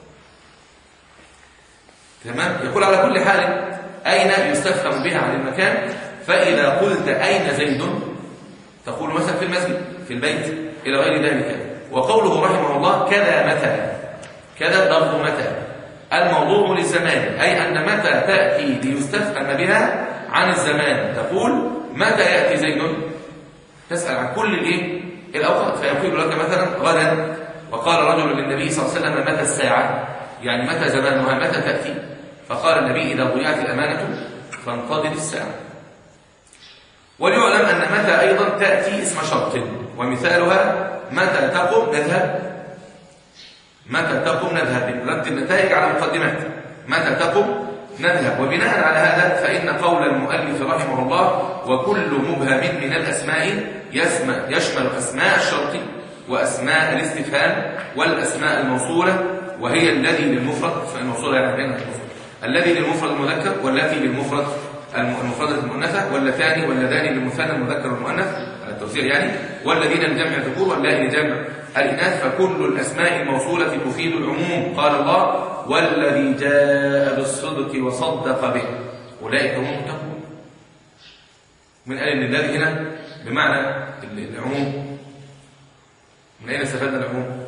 تمام يقول على كل حال اين يستفهم بها عن المكان فاذا قلت اين زيد تقول مثلا في المسجد في البيت الى غير ذلك وقوله رحمه الله كذا متى كذا ضرب متى الموضوع للزمان أي أن متى تأتي ليستفهم بها عن الزمان تقول متى يأتي زيد تسأل عن كل الإيه الأوقات فيقول لك مثلا غدا وقال رجل للنبي صلى الله عليه وسلم متى الساعة يعني متى زمانها متى تأتي فقال النبي إذا ضيعت الأمانة فانتظر الساعة وليعلم أن متى أيضا تأتي اسم شرط ومثالها متى تقم نذهب متى تقوم نذهب رد النتائج على المقدمات متى تقوم نذهب وبناء على هذا فإن قول المؤلف رحمه الله وكل مبهم من الأسماء يسمى يشمل أسماء الشرط وأسماء الاستفهام والأسماء الموصولة وهي الذي للمفرد الموصولة يعني بينها المفرد الذي للمفرد المذكر والتي للمفرد المفردة المؤنثة واللتان واللذان للمثنى المذكر والمؤنث على التوزيع يعني والذين لجمع الذكور واللائي لجمع الإناث فكل الأسماء الموصولة تفيد العموم قال الله والذي جاء بالصدق وصدق به أولئك هم المتقون من قال إن الذي هنا بمعنى العموم من أين استفدنا العموم؟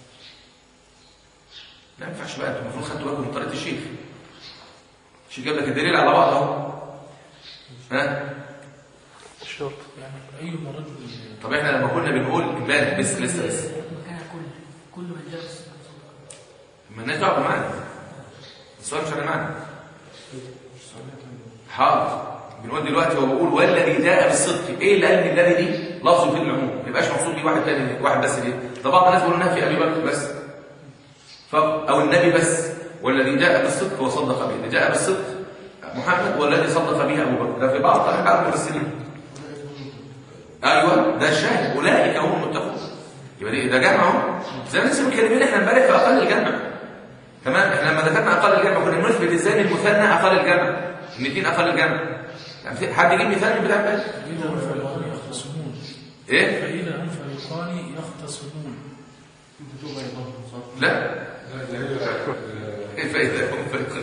لا ينفعش بقى انتوا المفروض خدتوا بالكم من طريقة الشيخ الشيخ جاب لك الدليل على بعض اهو ها الشرط يعني أيما رجل طب احنا لما كنا بنقول امبارح لسه لسه لسه مكانها كل كل من جاء مالناش دعوه بالمعنى السؤال مش عن المعنى حاضر بنقول دلوقتي هو بيقول والذي جاء بالصدق ايه اللي قال ان الذي دي لفظ في العموم ما يبقاش مقصود بيه واحد تاني واحد بس ليه ده بعض الناس بيقولوا انها في ابي بكر بس فقط او النبي بس والذي جاء بالصدق وصدق به اللي جاء بالصدق محمد والذي صدق به ابو بكر ده في بعض احكام المفسرين ايوه ده الشاهد اولئك هم المتقون يبقى دي- ده جمع اهو زي ما لسه متكلمين احنا امبارح في اقل الجمع تمام احنا لما ذكرنا اقل الجمع كنا بنثبت ازاي ان المثنى اقل الجمع ان الاثنين اقل الجمع يعني في- حد يجيب مثال من بتاع امبارح فإذا هم فريقان يختصمون ايه فإذا هم فريقان يختصمون لا كيف اذا هم فريقان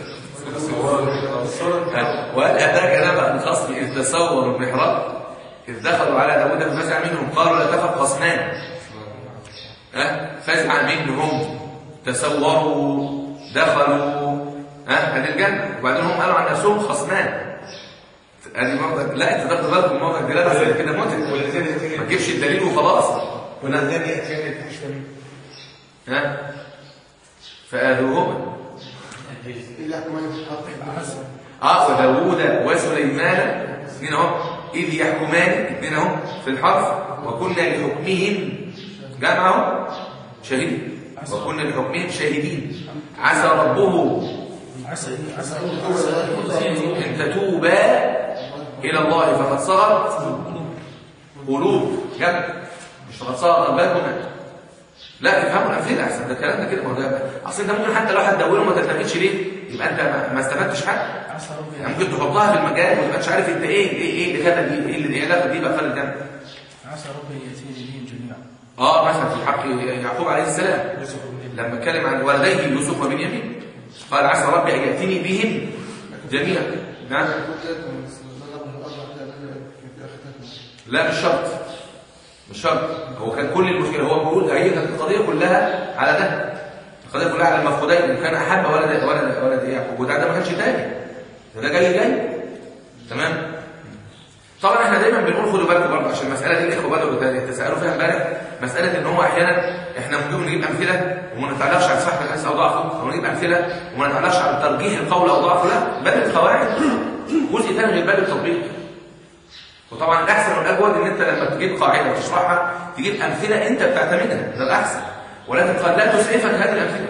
وهل اتاك نبأ الخصم اذ تصوروا المحراب اذ دخلوا على داود ففزع منهم قالوا لا تخف خصمان ها فزع منهم تصوروا دخلوا ها هذه الجنه وبعدين هم قالوا عن نفسهم خصمان هذه موضع لا انت تاخد بالك من موضع الدلاله عشان كده متعب ما تجيبش الدليل وخلاص والذين يأتيان الفحش ها فآذوهما إلا كمان اه وداوود وسليمان اثنين اهو اذ يحكمان اثنين اهو في الحرف وكنا لحكمهم جمعوا شهيد وكنا لحكمهم شاهدين عسى ربه عسى عسى عسى ان تتوبا الى الله فقد صغت قلوب جمع مش فقد صغت قلبكما لا تفهموا الامثله احسن ده الكلام ده كده ما هو ده اصل انت ممكن حتى لو حد دوله وما تلتفتش ليه يبقى انت ما- ما استفدتش حاجه عسى ربي يعني ممكن تحطها في المجال وما تبقاش عارف انت ايه ايه ايه اللي كتب دي ايه اللي ايه العلاقه دي بقى خالد جنب عسى ربي يأتيني بهم جميعا اه مثلا في حق يعقوب عليه السلام لما اتكلم عن والديه يوسف وبنيامين قال عسى ربي ان ياتيني بهم جميعا نعم لا مش شرط مش شرط هو كان كل المشكله هو بيقول هي كانت القضيه كلها على ده القضيه كلها على المفقودين ان كان احب ولد ولد ولد يعقوب وده ده ما كانش تاني ده, ده جاي جاي تمام طبعا احنا دايما بنقول خدوا بالكم برضه عشان المساله دي الاخوه بدأوا يتسالوا فيها امبارح مساله ان هو احيانا احنا ممكن نجيب امثله وما نتعلقش على صحه الحديث او ضعفه ونجيب امثله وما نتعلقش على ترجيح القول او ضعفه لا باب القواعد جزء ثاني غير باب التطبيق وطبعا الاحسن والاجود ان انت لما تجيب قاعده وتشرحها تجيب امثله انت بتعتمدها ده الاحسن ولكن قد لا تسعفك هذه الامثله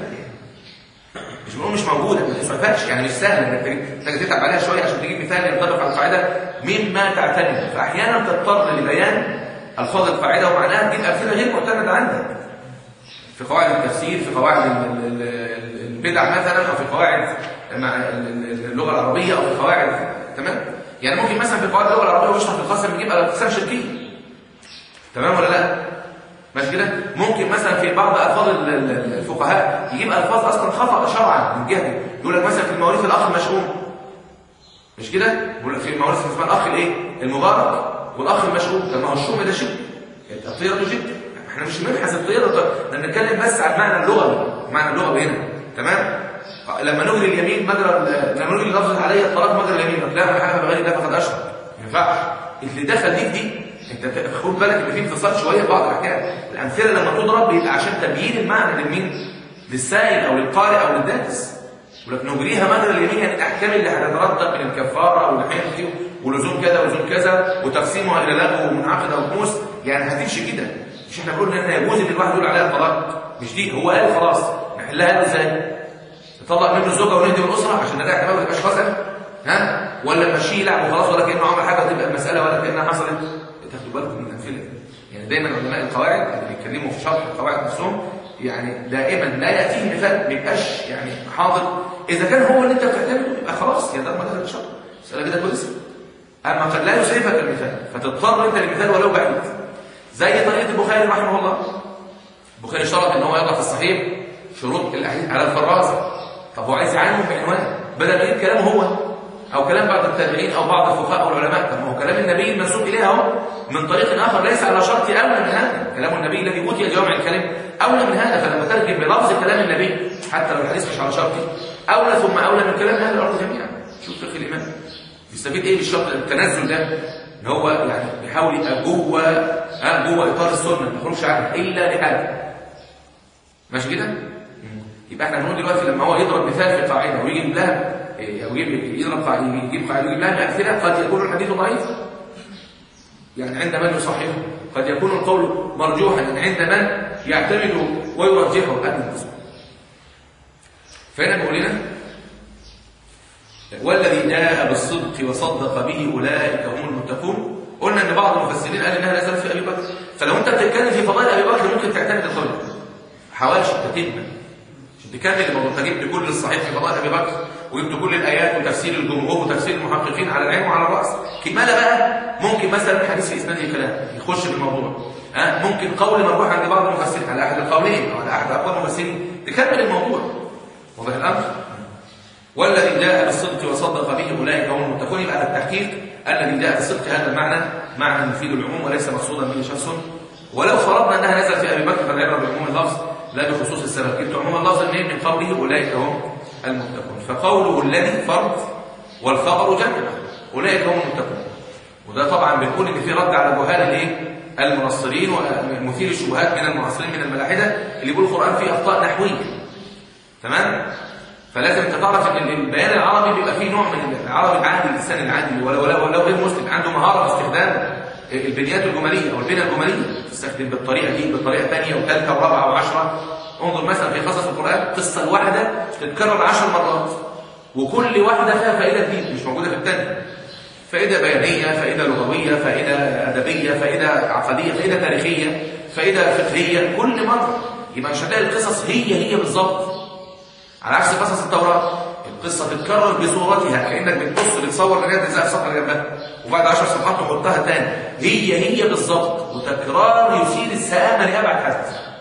مش بنقول مش موجوده ما تسعفكش يعني مش سهل انك تجيب انك تتعب عليها شويه عشان تجيب مثال ينطبق على القاعده مما تعتمد فاحيانا تضطر لبيان الفاظ القاعده ومعناها تجيب امثله غير معتمده عندك في قواعد التفسير في قواعد ال- ال- ال- البدع مثلا او في قواعد مع ال- ال- اللغه العربيه او في قواعد تمام يعني ممكن مثلا في قواعد اللغه العربيه ويشرح في القسم يجيب الاقسام شركيه تمام ولا لا ماشي كده ممكن مثلا في بعض الفاظ ال- ال- الفقهاء يجيب الفاظ اصلا خطا شرعا من جهه يقول لك مثلا في المواريث الاخ المشؤوم مش كده يقول لك في المواريث اسمها الاخ الايه المبارك والاخ المشؤوم طب ما هو الشؤم ده شرك الطيره جد احنا مش بنبحث الطيره احنا بنتكلم بس عن المعنى اللغوي المعنى اللغوي هنا تمام لما نجري اليمين مجرى ال- لما نجري لفظ علي الطلاق مجرى اليمين لا من حلف بغير الله فقد اشرك ما ينفعش اللي دخل دي في دي انت خد بالك ان في انفصال شويه في بعض الاحكام الامثله لما تضرب بيبقى عشان تبيين المعنى لمين للسائل او للقارئ او للدارس ولكن نجريها مجرى اليمين يعني الاحكام اللي هتترتب من الكفاره او الحنث ولزوم كذا ولزوم كذا وتقسيمها الى لغو ومنعقد او خموس يعني هتمشي كده مش احنا بنقول ان احنا يجوز ان الواحد يقول عليها الطلاق مش دي هو قال خلاص نحلها له ازاي؟ نطلق منه الزوجه ونهدم الاسره عشان نرجع كمان ما تبقاش قسم ها ولا نمشيه يلعب وخلاص ولا كانه عمل حاجه وتبقى المساله ولا كانها حصلت تاخدوا بالكم من الامثله دي يعني دايما علماء القواعد اللي بيتكلموا في شرح القواعد نفسهم يعني دائما لا ياتيه مثال ما يبقاش يعني حاضر اذا كان هو اللي انت بتعتمده يبقى خلاص يا ده ما دخل الشرح مساله كده كويسه اما قد لا يسعفك المثال فتضطر انت لمثال ولو بعيد زي طريقه البخاري رحمه الله البخاري اشترط ان هو يضع في الصحيح شروط الاحاديث على الفرازه طب هو عايز يعلم بعنوان بدل ما يجيب كلامه هو او كلام بعض التابعين او بعض الفقهاء او العلماء طب ما هو كلام النبي المنسوب اليه اهو من طريق اخر ليس على شرط اولى من هذا كلام النبي الذي اوتي جوامع الكلم اولى من هذا فلما ترجم بلفظ كلام النبي حتى لو الحديث مش على شرطه اولى ثم اولى من كلام اهل الارض جميعا شوف فقه الامام بيستفيد ايه بالشرط التنزل ده ان هو يعني بيحاول يبقى جوه اه جوه اطار السنه ما يخرجش عنها الا لحاجه ماشي كده يبقى احنا بنقول دلوقتي لما هو يضرب مثال في قاعده ويجيب لها إيه، او يجيب يضرب قاعده يجيب قاعده ويجيب لها امثله قد يكون الحديث ضعيف يعني عند من يصححه قد يكون القول مرجوحا يعني عند من يعتمد ويرجحه ابدا فهنا بيقول لنا والذي جاء بالصدق وصدق به اولئك هم المتقون قلنا ان بعض المفسرين قال انها نزلت في ابي بكر فلو انت بتتكلم في فضائل ابي بكر ممكن تعتمد القول ده. حواشي تتمه عشان تكمل الموضوع انت جبت كل الصحيح في فضائل ابي بكر وجبت كل الايات وتفسير الجمهور وتفسير المحققين على العين وعلى الراس كماله بقى ممكن مثلا حديث في اسناد الكلام يخش في الموضوع ها ممكن قول مرجوح عند بعض المفسرين على احد القولين او على احد اقوال المفسرين تكمل الموضوع واضح الامر والذي جاء بالصدق وصدق به اولئك هم المتقون يبقى التحقيق الذي جاء بالصدق هذا المعنى معنى يفيد العموم وليس مقصودا به شخص ولو فرضنا انها نزلت في ابي بكر فالعبره بعموم اللفظ لا بخصوص السبب جبت عموم اللفظ منين من قوله اولئك هم المتقون فقوله الذي فرض والخبر جمع اولئك هم المتقون وده طبعا بنقول ان في رد على جهال الايه المنصرين ومثير الشبهات من المعاصرين من الملاحده اللي بيقولوا القران فيه اخطاء نحويه تمام فلازم انت تعرف ان البيان العربي بيبقى فيه نوع من العربي العادي اللسان العادي ولو ولو ولو غير مسلم عنده مهاره في استخدام البنيات الجماليه او البنيه الجماليه تستخدم بالطريقه دي بالطريقه الثانيه وثالثه ورابعه وعشره انظر مثلا في قصص القران القصه الواحده تتكرر عشر مرات وكل واحده فيها فائده جديده مش موجوده في الثانيه فائده بيانيه فائده لغويه فائده ادبيه فائده عقديه فائده تاريخيه فائده فقهيه كل مره يبقى مش هتلاقي القصص هي هي بالظبط على عكس قصص التوراة القصة تتكرر بصورتها كأنك بتبص بتصور لغاية تزق الصفحة اللي جنبها وبعد 10 صفحات تحطها تاني هي هي بالظبط وتكرار يثير السآمة لأبعد حد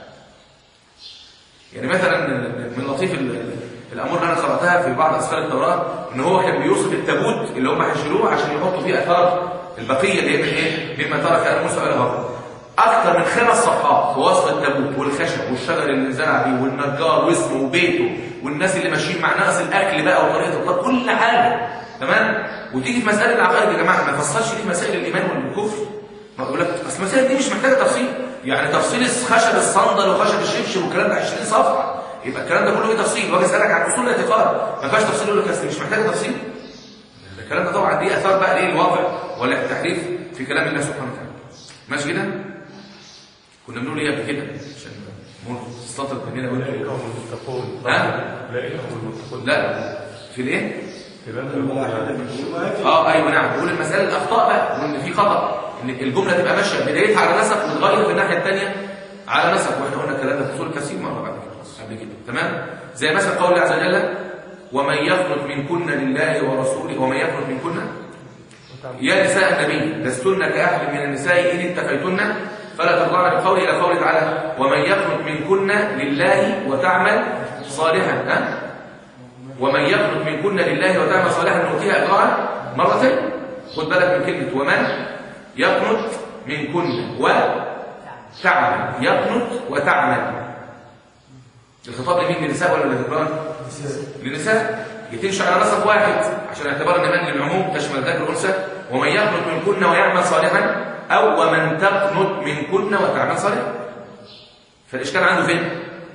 يعني مثلا من لطيف ال- الأمور اللي أنا قرأتها في بعض أسفار التوراة إن هو كان بيوصف التابوت اللي هم هيشيلوه عشان يحطوا فيه آثار البقية اللي هي من إيه؟ مما ترك آل موسى وآل هارون أكثر من خمس صفحات في وصف التابوت والخشب والشجر اللي زرع بيه والنجار واسمه وبيته والناس اللي ماشيين مع نقص الأكل بقى وطريقة الطبخ كل حاجة تمام وتيجي في مسألة العقائد يا جماعة ما يفصلش ليه مسائل الإيمان والكفر ما بقول لك اصل المسائل دي مش محتاجة تفصيل يعني تفصيل خشب الصندل وخشب الشبشب والكلام ده 20 صفحة يبقى الكلام ده كله ايه تفصيل واجي اسالك عن اصول الاعتقاد ما فيهاش تفصيل يقول لك اصل مش محتاجه تفصيل الكلام ده طبعا دي اثار بقى ليه الواقع ولا التحريف في كلام الله سبحانه وتعالى ماشي كده كنا بنقول ايه قبل كده عشان مر تستطرد مننا أولئك وانتوا هم المتقون ها؟ أولئك هم المتقون لا في الايه في باب المؤمنات اه ايوه نعم بقول المساله الاخطاء بقى وان في خطا ان الجمله تبقى ماشيه بدايتها على نسق وتتغير في الناحيه الثانيه على نسق واحنا قلنا الكلام ده في اصول التفسير مره بعد كده قبل كده تمام زي مثلا قول الله عز وجل ومن يقنط منكن لله ورسوله ومن يقنط منكن يا نساء النبي لستن كأحد من النساء إن اتقيتن فلا تخضعن بالقول إلى قوله تعالى ومن يقنط منكن لله وتعمل صالحا ها؟ ومن يقنط منكن لله وتعمل صالحا نؤتيها أجرها مرتين خد بالك من كلمة ومن يقنط منكن وتعمل يقنط وتعمل الخطاب لمين للنساء ولا للذكران؟ للنساء يتمشي على نسق واحد عشان اعتبار ان من للعموم تشمل ذكر الانثى ومن يقنط منكن ويعمل صالحا او ومن تقنط منكن وتعمل صالحا فالاشكال عنده فين؟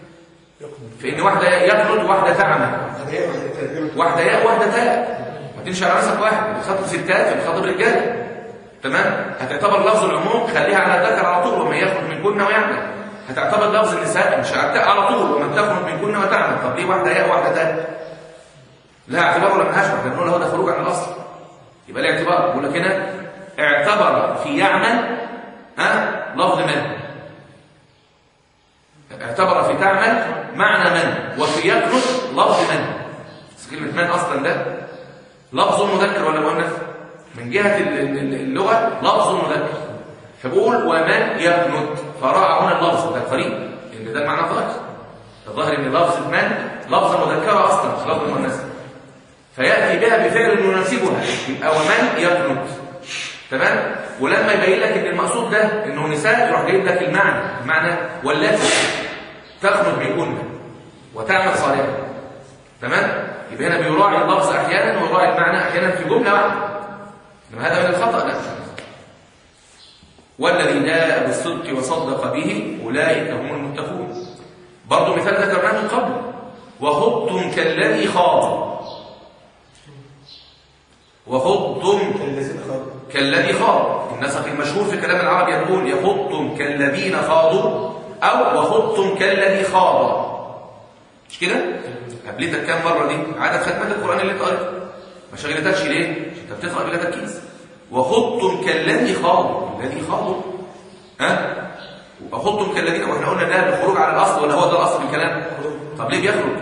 في ان واحده يقنط وواحده تعمل واحده ياء وواحده تاء ما تمشي على نسق واحد بتخاطب ستات بتخاطب رجاله تمام هتعتبر لفظ العموم خليها على الذكر على طول ومن يقنط منكن ويعمل هتعتبر لفظ النساء مش هتاء على طول ومن تقنط منكن وتعمل طب ليه واحده ياء وواحده تاء لا اعتبار ولا ملهاش احنا بنقول هو ده خروج عن الاصل يبقى ليه اعتبار بقول لك هنا اعتبر في يعمل ها لفظ من اعتبر في تعمل معنى من وفي يقنط لفظ من بس كلمه من اصلا ده لفظ مذكر ولا مؤنث من جهه ال- ال- اللغه لفظ مذكر فبقول ومن يقنط فراى هنا اللفظ ده قريب ان ده معناه ظاهر الظاهر ان لفظ من لفظ مذكره اصلا مش لفظ مؤنث فيأتي بها بفعل يناسبها يبقى ومن يقنط تمام ولما يبين لك ان المقصود ده انه نساء يروح جايب لك المعنى المعنى والتي تقنط بكن وتعمل صالحا تمام يبقى هنا بيراعي اللفظ احيانا ويراعي المعنى احيانا في جمله واحده انما هذا من الخطا لا والذي جاء بالصدق وصدق به اولئك هم المتقون برضه مثال ذكرناه من قبل وخضتم كالذي خاض وخضتم الذين خاضوا كالذي خاض النسق المشهور في كلام العرب يقول يخضتم كالذين خاضوا أو وخضتم كالذي خاض مش كده؟ قبلتك كام مرة دي؟ عدد ختمات القرآن اللي انت قريته ما شغلتكش ليه؟ عشان انت بتقرأ بلا تركيز وخضتم كالذي خاضوا الذي خاضوا ها؟ وخضتم كالذين واحنا قلنا ده بالخروج على الأصل ولا هو ده الأصل الكلام؟ طب ليه بيخرج؟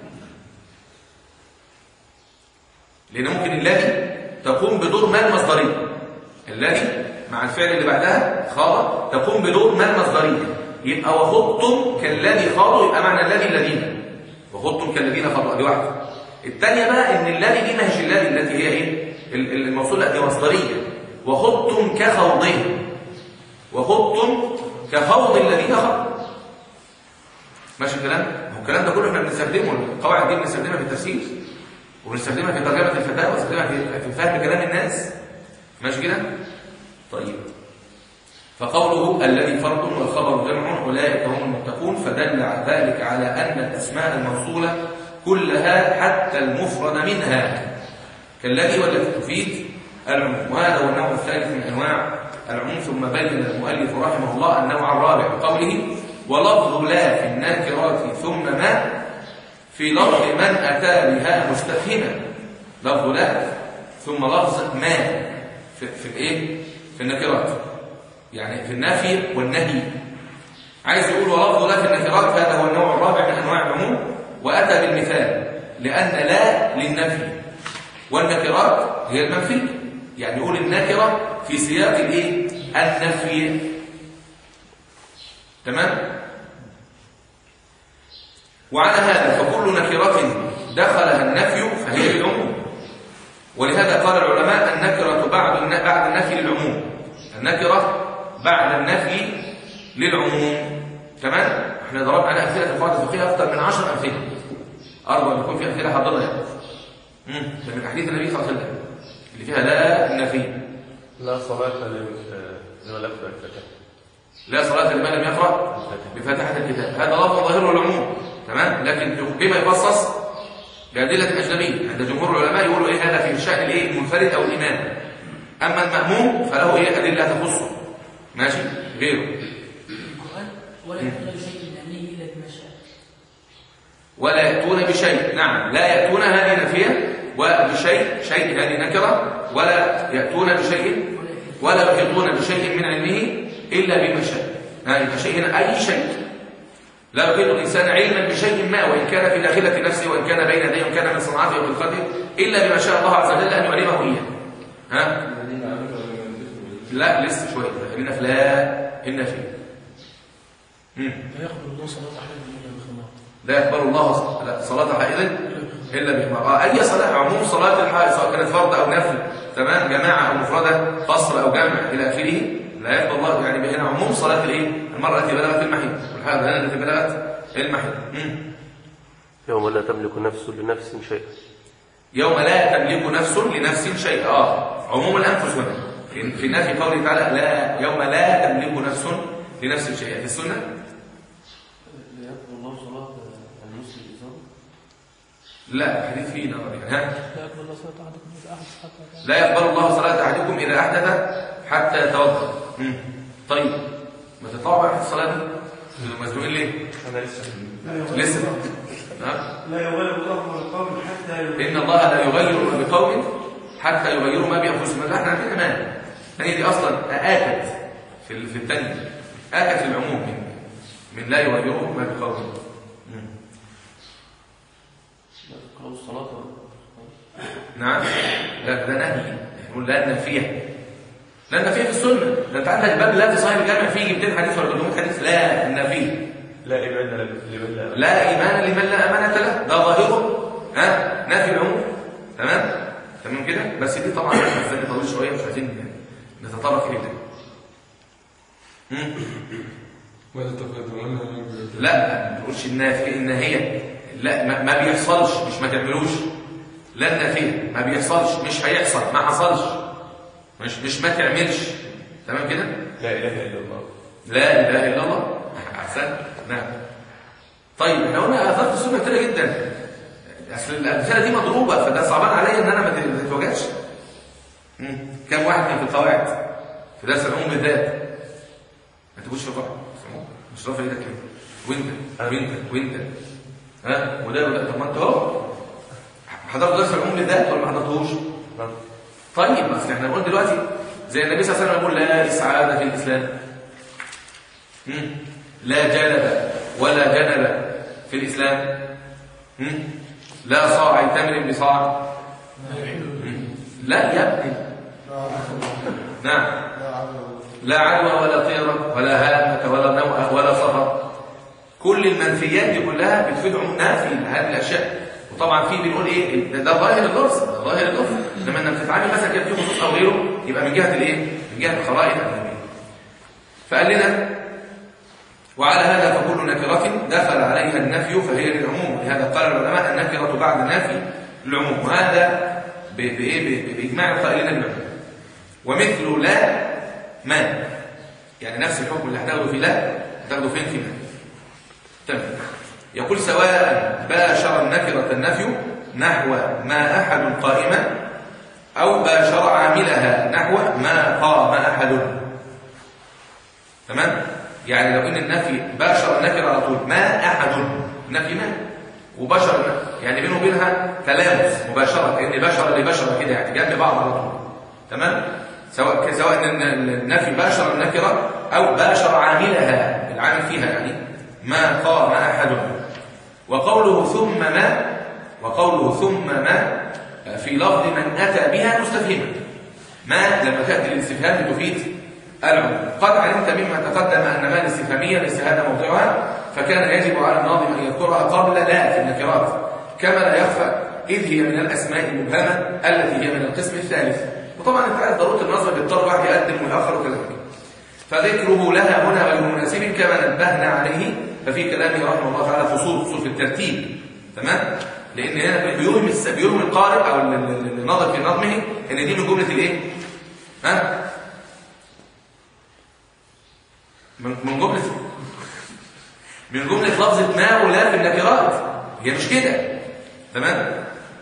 لأن ممكن الذي تقوم بدور ما المصدرية الذي مع الفعل اللي بعدها خاض تقوم بدور ما المصدرية يبقى وخضتم كالذي خاضوا يبقى معنى الذي الذين وخضتم كالذين خاضوا دي واحدة الثانية بقى ان الذي دي ما هيش الذي التي هي ايه ال- ال- الموصول لا دي مصدرية وخضتم كخوضهم وخضتم كخوض الذين خاضوا ماشي الكلام؟ ما هو الكلام ده كله احنا بنستخدمه القواعد دي بنستخدمها في التفسير وبنستخدمها في ترجمة الفتاوى وبنستخدمها في في فهم كلام الناس ماشي كده؟ طيب فقوله الذي فرد والخبر جمع أولئك هم المتقون فدل ذلك على أن الأسماء الموصولة كلها حتى المفرد منها كالذي والتي تفيد العموم وهذا هو النوع الثالث من أنواع العموم ثم بين المؤلف رحمه الله النوع الرابع قوله ولفظ لا في الناكرات ثم ما في لفظ من أتى بها مستفهما لفظ لا ثم لفظ ما في, في الايه في النكرات يعني في النفي والنهي عايز يقول ولفظ لا في النكرات هذا هو النوع الرابع من انواع العموم واتى بالمثال لان لا للنفي والنكرات هي المنفي يعني يقول النكره في سياق الايه النفي تمام وعلى هذا فكل نكره دخلها النفي فهي للعموم ولهذا قال العلماء النكرة بعد الن- بعد النفي للعموم النكرة بعد النفي للعموم تمام احنا ضربنا على امثله في القواعد الفقهيه اكثر من 10 امثله ارجو ان يكون في امثله حاضره يعني امم ده من احاديث النبي صلى الله عليه وسلم اللي فيها لا النفي لا صلاة لمن لمن لم يقرأ الفتاة لا صلاه لمن لم يقرا بفاتحه الكتاب هذا لفظ ظاهره العموم تمام لكن بما يخصص بأدلة أجنبية عند جمهور العلماء يقولوا إيه هذا في شأن الإيه المنفرد أو الإمام أما المأموم فله إيه أدلة تخصه ماشي غيره القرآن ولا يأتون بشيء من أمره إلا بما شاء ولا يأتون بشيء نعم لا يأتون هذه نفية وبشيء شيء هذه نكرة ولا يأتون بشيء ولا يحيطون بشيء من علمه إلا بما شاء هذا شيء هنا أي شيء لا يحيط الإنسان علما بشيء ما وإن كان في داخلة نفسه وإن كان بين يديه وإن كان من صنعته وخلقته إلا بما شاء الله عز وجل أن يعلمه إياه ها الذين آمنوا ولم يلبسوا لا لسه شوية خلينا في لا إن في مم. لا يقبل الله صلاة أحد إلا بخمار لا يقبل الله لا صلاة حائض إلا بإخمار آه أي صلاة عموم صلاة الحائض سواء كانت فرض أو نفل تمام جماعة أو مفردة قصر أو جمع إلى آخره لا يقبل الله يعني هنا عموم صلاة الإيه المرأة التي بلغت المحيض والحائض هنا التي بلغت المحيض مم. يوم لا تملك نفس لنفس شيئا يوم لا تملك نفس لنفس شيئا آه عموم الأنفس هنا في في نفي قوله تعالى لا يوم لا تملك نفس لنفس شيئا في السنة لا يقبل الله صلاة المسلم إذا لا الحديث فيه نظر يعني ها لا يقبل الله صلاة أحدكم إذا أحدث حتى لا يقبل الله صلاة أحدكم إذا أحدث حتى يتوضأ مم. طيب ما تطلعوا بقى في الصلاة دي انتوا مزنوقين ليه؟ أنا لسه لسه نعم لا يغلب الله القوم حتى إن الله لا يغير ما بقوم حتى يغيروا ما بأنفسهم لا احنا عندنا مان هي دي أصلا آكد في ال- في الثانية آكد في العموم من من لا يغيروا ما بقوم مم. لا تقرأوا الصلاة نعم لا ده نهي نقول لا نافيه لا نافيه في السنة ده انت عندك باب لا في صحيح الجامع فيه 200 حديث ولا 300 حديث لا نافيه لا إيمان لمن لا لا إيمان لمن لا أمانة له ده ظاهره ها نافي العموم تمام تمام كده بس دي طبعا الثاني طويل شوية مش عايزين نتطرق إليه تاني. مم. ولا تقدمون لا ما تقولش النافية الناهية لا ما, ما بيحصلش مش ما تعملوش لا النافية ما بيحصلش مش هيحصل ما حصلش مش مش ما تعملش تمام كده لا إله إلا الله لا إله إلا الله أحسن نعم طيب احنا قلنا اثار السنه كتيره جدا اصل الامثله دي مضروبه فده صعبان عليا ان انا ما اتوجدش مم. كم واحد كان في القواعد في درس العموم بالذات ما تبوش رفع مش رافع ايدك ليه وانت وانت وانت ها وده وده طب ما انت اهو حضرت درس العموم بالذات ولا ما حضرتوش طيب بس احنا بنقول دلوقتي زي النبي صلى الله عليه وسلم يقول لا اسعاد في الاسلام مم. لا جلب ولا جنب في الاسلام مم. لا صاع تمر بصاع مم. لا يا ابني نعم لا عدوى ولا طيرة ولا هامة ولا نوء ولا صفر كل المنفيات دي كلها بتفيد عموم نافي لهذه الاشياء وطبعا في بنقول ايه ده, ده ظاهر اللفظ ده ظاهر اللفظ لما انك بتتعامل مثلا كده في خصوص او غيره يبقى من جهه الايه من جهه القرائن الاجنبيه فقال لنا وعلى هذا فكل نكرة دخل عليها النفي فهي للعموم لهذا قال العلماء النكرة بعد النفي للعموم وهذا ب- بإيه ب- بإجماع القائلين بالعموم ومثل لا ما يعني نفس الحكم اللي هتاخده في لا هتاخده فين في ما تمام يقول سواء باشر النكرة النفي نحو ما أحد قائمة أو باشر عاملها نحو ما قام أحد تمام يعني لو ان النفي باشر النكره على طول ما احد نفي ما وبشر يعني بينه وبينها تلامس مباشره كان بشر لبشر كده يعني جنب بعض على طول تمام سواء سواء ان النفي باشر النكره او باشر عاملها العامل فيها يعني ما قام احد وقوله ثم ما وقوله ثم ما في لفظ من اتى بها مستفهما ما لما تاتي الاستفهام تفيد العموم قد علمت مما تقدم ان ما الاستفهاميه ليس هذا موضوعها فكان يجب على الناظم ان يذكرها قبل لا في النكرات كما لا يخفى اذ هي من الاسماء المبهمه التي هي من القسم الثالث وطبعا انت عارف ضروره النظر بالضرب واحد يقدم ويأخر وكذلك فذكره لها هنا غير مناسب كما نبهنا عليه ففي كلامه رحمه الله تعالى فصول فصول في الترتيب تمام لان هنا بيوهم الس- بيوهم القارئ او ال- ال- الناظر في نظمه ان دي من جمله الايه ها من من جمله من جمله لفظه ما ولا في النكرات هي مش كده تمام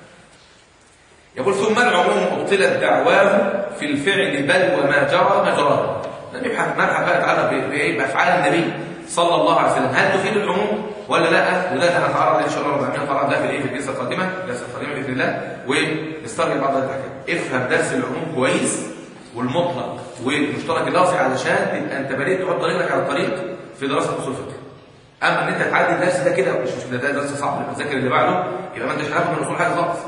يقول ثم العموم ابطلت دعواه في الفعل بل وما جرى مجراه ده بيبحث مبحث بقى تعالى ب- بايه بافعال النبي صلى الله عليه وسلم هل تفيد العموم ولا لا وده هنتعرض عليه ان شاء الله رب العالمين نتعرض ده في الايه في الجلسه القادمه الجلسه القادمه باذن الله ونسترجع بعض الاحكام افهم درس العموم كويس والمطلق والمشترك اللفظي علشان تبقى انت بديت تحط رجلك على الطريق في دراسه اصول الفقه اما ان انت تعدي الدرس ده كده مش مش ده درس صعب يبقى ذاكر اللي بعده يبقى ما انتش عارف من اصول حاجه خالص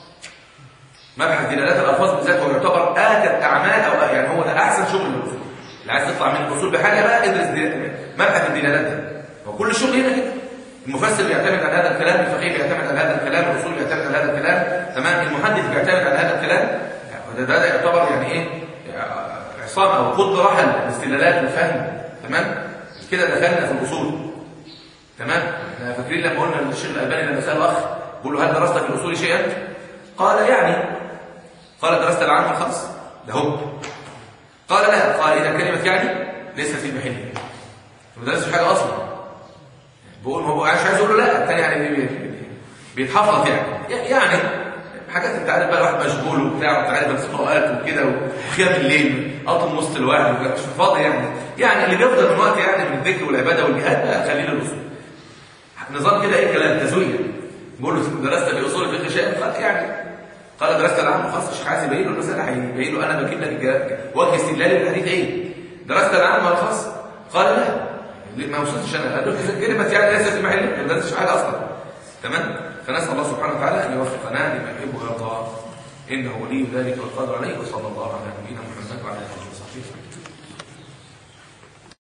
مبحث دلالات الالفاظ بالذات هو يعتبر اكد اعمال او يعني هو ده احسن شغل للاصول اللي عايز تطلع من الاصول بحاجه بقى ادرس دل- مبحث الدلالات ده وكل الشغل هنا كده المفسر بيعتمد على هذا الكلام الفقيه بيعتمد على هذا الكلام الاصول بيعتمد على هذا الكلام تمام المحدث بيعتمد على هذا الكلام يعني ده, ده يعتبر يعني ايه عصام او قطب رحل الاستدلالات والفهم تمام كده دخلنا في الاصول تمام احنا فاكرين لما قلنا للشيخ الالباني لما سال اخ بيقول له هل درست في الاصول شيئا قال يعني قال درست العام الخاص ده هو قال لا قال اذا كلمه يعني ليست في محلها ما درستش حاجه اصلا بقول ما هو عايز عايز اقول له لا الثاني يعني بي- بي- بيتحفظ يعني يعني حاجات انت عارف بقى الواحد مشغول وبتاع وانت عارف بس اوقات وكده وخيام الليل قطم وسط الواحد وكده، مش فاضي يعني يعني اللي بيفضل من وقت يعني من الذكر والعباده والجهاد بقى خليه للاصول نظام كده ايه كلام تزوير بقول له درست في اصول الفقه شيئا قال يعني قال درست العام خلاص الشيخ عايز يبين له المساله هيبين له انا بجيب لك الجا- وجه استدلالي للحديث ايه درست العام ولا خاص قال لا ليه ما وصلتش انا قال له كلمه يعني ليست في محل ما درستش حاجه اصلا تمام فنسال الله سبحانه وتعالى ان يوفقنا لما يحب ويرضى انه ولي ذلك والقادر عليه وصلى الله على نبينا محمد وعلى اله وصحبه وسلم